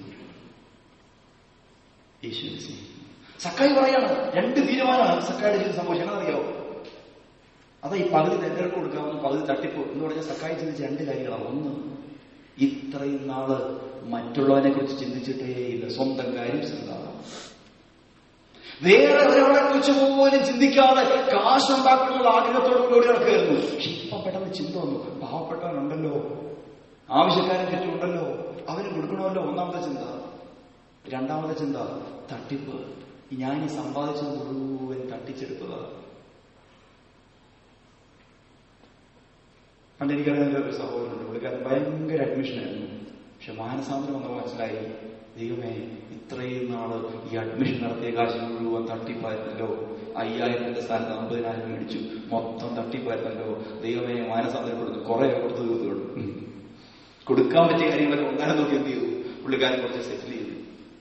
യേശുവിനെ സ്നേഹിക്കുന്നു സക്കായി പറയാണ് രണ്ട് തീരുമാനമാണ് സക്കായുടെ ജീവിതം സംഭവിച്ചത് എന്നറിയാവോ അതാ ഈ പകുതി നെല്ലർക്ക് കൊടുക്കാവുന്ന പകുതി തട്ടിപ്പ് എന്ന് പറഞ്ഞാൽ സക്കായി ചിന്തിച്ച രണ്ട് കാര്യങ്ങളാണ് ഒന്ന് ഇത്രയും നാള് മറ്റുള്ളവനെ കുറിച്ച് ചിന്തിച്ചിട്ടേ ഇല്ല സ്വന്തം കാര്യം ശ്രദ്ധാണ് വേറെ ഒരാളെ കുറിച്ച് പോലും ചിന്തിക്കാതെ കാശുണ്ടാക്കണമെന്നുള്ള ആഗ്രഹത്തോടു കൂടി നടക്കുകയായിരുന്നു പക്ഷെ ഇപ്പൊ പെട്ടെന്ന് ചിന്ത വന്നു പാവപ്പെട്ടവനുണ്ടല്ലോ ആവശ്യക്കാരൻ ചുറ്റുമുണ്ടല്ലോ അവന് കൊടുക്കണമല്ലോ ഒന്നാമത്തെ ചിന്ത രണ്ടാമത്തെ ചിന്ത തട്ടിപ്പ് ഞാൻ ഈ സമ്പാദിച്ചത് മുഴുവൻ തട്ടിച്ചെടുത്തതാണ് പണ്ട് എനിക്കറിയാവുന്ന ഒരു സഹോദരനുണ്ട് പുള്ളിക്കാരൻ ഭയങ്കര അഡ്മിഷനായിരുന്നു പക്ഷെ മാനസാന്തരം വന്നപ്പോൾ മനസ്സിലായി ദൈവമേ ഇത്രയും നാള് ഈ അഡ്മിഷൻ നടത്തിയ കാശ് മുഴുവൻ തട്ടിപ്പായിരുന്നല്ലോ അയ്യായിരത്തിന്റെ സ്ഥാനത്ത് അമ്പതിനായിരം മേടിച്ചു മൊത്തം തട്ടിപ്പായിരുന്നല്ലോ ദൈവമേ മാനസാന്തരപ്പെടുന്നു കുറെ കൊടുത്തു തീർത്തുള്ളൂ കൊടുത്തു കൊടുക്കാൻ പറ്റിയ കാര്യങ്ങളൊക്കെ ഉണ്ടാകാൻ നോക്കി എന്ത് ചെയ്തു പുള്ളിക്കാരൻ കുറച്ച് സെറ്റിൽ ചെയ്തു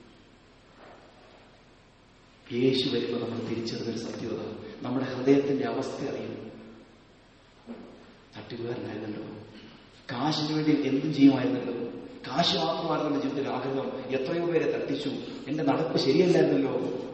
യേശു വരുമ്പോൾ നമ്മൾ തിരിച്ചറിഞ്ഞൊരു സത്യത നമ്മുടെ ഹൃദയത്തിന്റെ അവസ്ഥ അറിയുന്നു തട്ടിപ്പുകാരനായിരുന്നല്ലോ കാശിന് വേണ്ടി എന്തും ചെയ്യുമായിരുന്നല്ലോ കാശ് മാത്രമായിരുന്നല്ലോ ജീവിതത്തിൽ ആഗ്രഹം എത്രയോ പേരെ തട്ടിച്ചു എന്റെ നടപ്പ് ശരിയല്ലായിരുന്നല്ലോ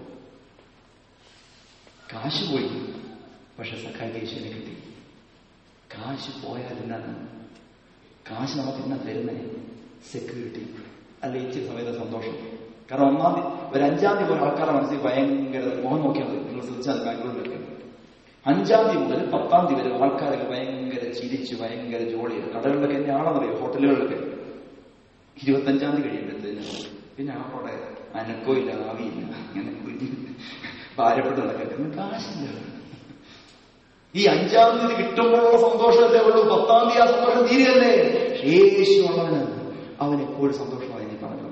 കാശ് പോയി പക്ഷെ സഖായി യേശുവിനെ കിട്ടി കാശ് പോയാൽ എന്താണ് കാശ് നമുക്ക് എന്നാ തരുന്നേ സെക്യൂരിറ്റി അല്ല ഇച്ചിരി സമയത്ത് സന്തോഷം കാരണം ഒന്നാം തീയതി ഒരു അഞ്ചാം തീയതി പോലെ ആൾക്കാരുടെ മനസ്സിൽ ഭയങ്കര മുഖം നോക്കിയാൽ മതി നിങ്ങൾ ശ്രദ്ധിച്ചാൽ ബാംഗ്ലൂരിലൊക്കെ അഞ്ചാം തീയതി മുതൽ പത്താം തീയതി വരെ ആൾക്കാരൊക്കെ ഭയങ്കര ചിരിച്ച് ഭയങ്കര ജോളിയാണ് കടകളിലൊക്കെ എന്നെ ആളെന്നറിയോ ഹോട്ടലുകളിലൊക്കെ ഇരുപത്തഞ്ചാം തീയതി കഴിയുമ്പോഴത്തേന് പിന്നെ അവിടെ അനക്കോ ഇല്ല ആവിയില്ല അങ്ങനെ കുഞ്ഞ് ഭാരപ്പെട്ട് നടക്കാൻ കാശില്ല ഈ അഞ്ചാം തീയതി കിട്ടുമ്പോഴുള്ള സന്തോഷമല്ലേ ഉള്ളൂ പത്താം തീയതി ആ സന്തോഷം തീരുകയല്ലേ യേശു ഉള്ളവന് അവൻ എപ്പോഴും സന്തോഷമായി നീ പറഞ്ഞിട്ടുണ്ട്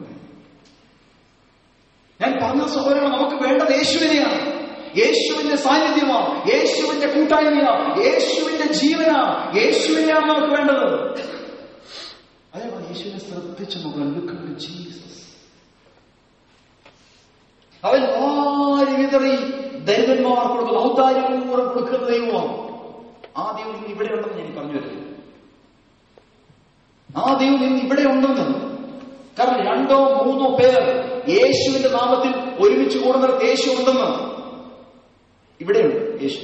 ഞാൻ പറഞ്ഞ സഹോദരങ്ങൾ നമുക്ക് വേണ്ടത് യേശുവിനെയാണ് യേശുവിന്റെ സാന്നിധ്യമാണ് യേശുവിന്റെ കൂട്ടായ്മയാണ് യേശുവിന്റെ ജീവനാ യേശുവിനെയാണ് നമുക്ക് വേണ്ടത് അതേപോലെ യേശുവിനെ ശ്രദ്ധിച്ചു നോക്കണം ലുക്ക് അറ്റ് ജീസസ് അവൻ വാരി വിതറി ദരിദ്രന്മാർ കൊടുക്കുന്ന ഔദാര്യപൂർവ്വം കൊടുക്കുന്ന ദൈവമാണ് ആ ദൈവം ഇന്ന് ഇവിടെ ഉണ്ടെന്ന് ഞാൻ പറഞ്ഞു വരുന്നത് ആ ദൈവം ഇന്ന് ഇവിടെ ഉണ്ടെന്ന് കാരണം രണ്ടോ മൂന്നോ പേർ യേശുവിന്റെ നാമത്തിൽ ഒരുമിച്ച് കൂടുന്നിടത്ത് യേശു ഉണ്ടെന്ന് ഇവിടെയുണ്ട് യേശു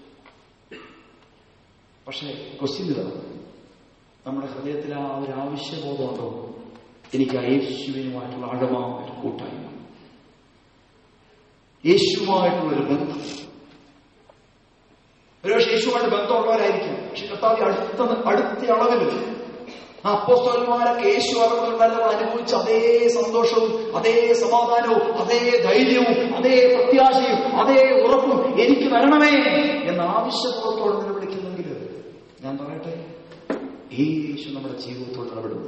പക്ഷേ ക്വസ്റ്റ്യൻ ഇതാണ് നമ്മുടെ ഹൃദയത്തിൽ ആ ഒരു ആവശ്യബോധമുണ്ടോ എനിക്ക് ആ യേശുവിനുമായിട്ടുള്ള ആഴമായ ഒരു കൂട്ടായ്മ യേശുവുമായിട്ടുള്ള ഒരു ബന്ധം ഒരുപക്ഷെ യേശുവായിട്ട് ബന്ധമുള്ളവരായിരിക്കും പക്ഷെ കർത്താവ് അടുത്ത അടുത്ത അളവിൽ ആ അപ്പോസ്തലന്മാരൊക്കെ യേശു അളവിലുണ്ടായിരുന്നവർ അനുഭവിച്ച അതേ സന്തോഷവും അതേ സമാധാനവും അതേ ധൈര്യവും അതേ പ്രത്യാശയും അതേ ഉറപ്പും എനിക്ക് വരണമേ എന്ന ആവശ്യപൂർവ്വത്തോടെ നിലവിളിക്കുന്നെങ്കിൽ ഞാൻ പറയട്ടെ യേശു നമ്മുടെ ജീവിതത്തോട് ഇടപെടുന്നു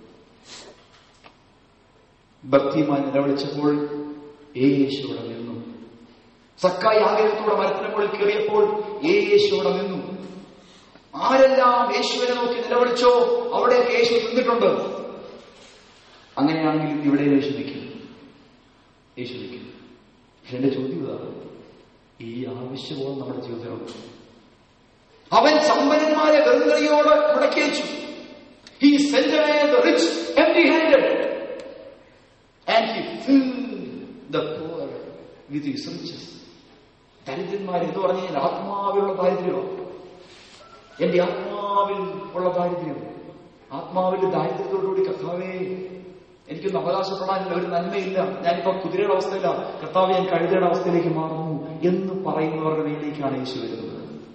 ഭക്തിയുമായി നിലവിളിച്ചപ്പോൾ യേശു അവിടെ നിന്നു സക്കായി ആഗ്രഹത്തോടെ മരത്തിന് മുകളിൽ കയറിയപ്പോൾ യേശു അവിടെ നിന്നു ആരെല്ലാം യേശുവിനെ നോക്കി നിലവിളിച്ചോ അവിടെയൊക്കെ യേശു നിന്നിട്ടുണ്ട് അങ്ങനെയാണെങ്കിൽ ഇവിടെ യേശു നിൽക്കും യേശു നിൽക്കും പക്ഷെ എന്റെ ചോദ്യം ഇതാണ് ഈ ആവശ്യബോധം നമ്മുടെ ജീവിതത്തിലുണ്ട് അവൻ സമ്പന്നന്മാരെ വെറുങ്കലിയോട് മുടക്കിയച്ചു He sent away the rich empty-handed and he filled the poor with his riches. ദരിദ്രന്മാർ എന്ന് പറഞ്ഞു കഴിഞ്ഞാൽ ആത്മാവിലുള്ള ദാരിദ്ര്യമാണ് എന്റെ ആത്മാവിൽ ഉള്ള ദാരിദ്ര്യം ആത്മാവിന്റെ ദാരിദ്ര്യത്തോടുകൂടി കർത്താവേ എനിക്കൊന്നും അവകാശപ്പെടാനില്ല ഒരു നന്മയില്ല ഞാനിപ്പോ കുതിരയുടെ അവസ്ഥയില്ല കർത്താവ് ഞാൻ കഴുതയുടെ അവസ്ഥയിലേക്ക് മാറുന്നു എന്ന് പറയുന്നവരുടെ മേലേക്കാണ് യേശു വരുന്നത്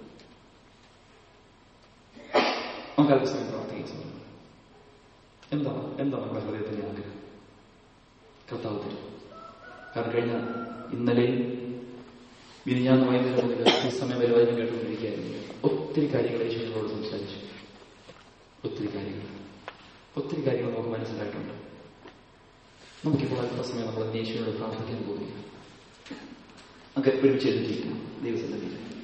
നമുക്ക് അല്പസമയം പ്രാർത്ഥിക്കാം എന്താ എന്താ നമ്മുടെ ഹൃദയത്തിന്റെ ആഗ്രഹം കർത്താവ് തരും കാരണം കഴിഞ്ഞ ഇന്നലെയും മിനിഞ്ഞാന്ന് വൈകുന്നേരം മുതൽ ഈ സമയം വരെ വചനം കേട്ടുകൊണ്ടിരിക്കുകയായിരുന്നു ഒത്തിരി കാര്യങ്ങൾ യേശുവിനോട് സംസാരിച്ചു ഒത്തിരി കാര്യങ്ങൾ ഒത്തിരി കാര്യങ്ങൾ നമുക്ക് മനസ്സിലായിട്ടുണ്ട് നമുക്കിപ്പോൾ അല്പസമയം നമ്മൾ യേശുവിനോട് പ്രാർത്ഥിക്കാൻ പോകുക നമുക്ക് ഒരുമിച്ച് എഴുതിയിരിക്കാം ദൈവസന്നിധിയിൽ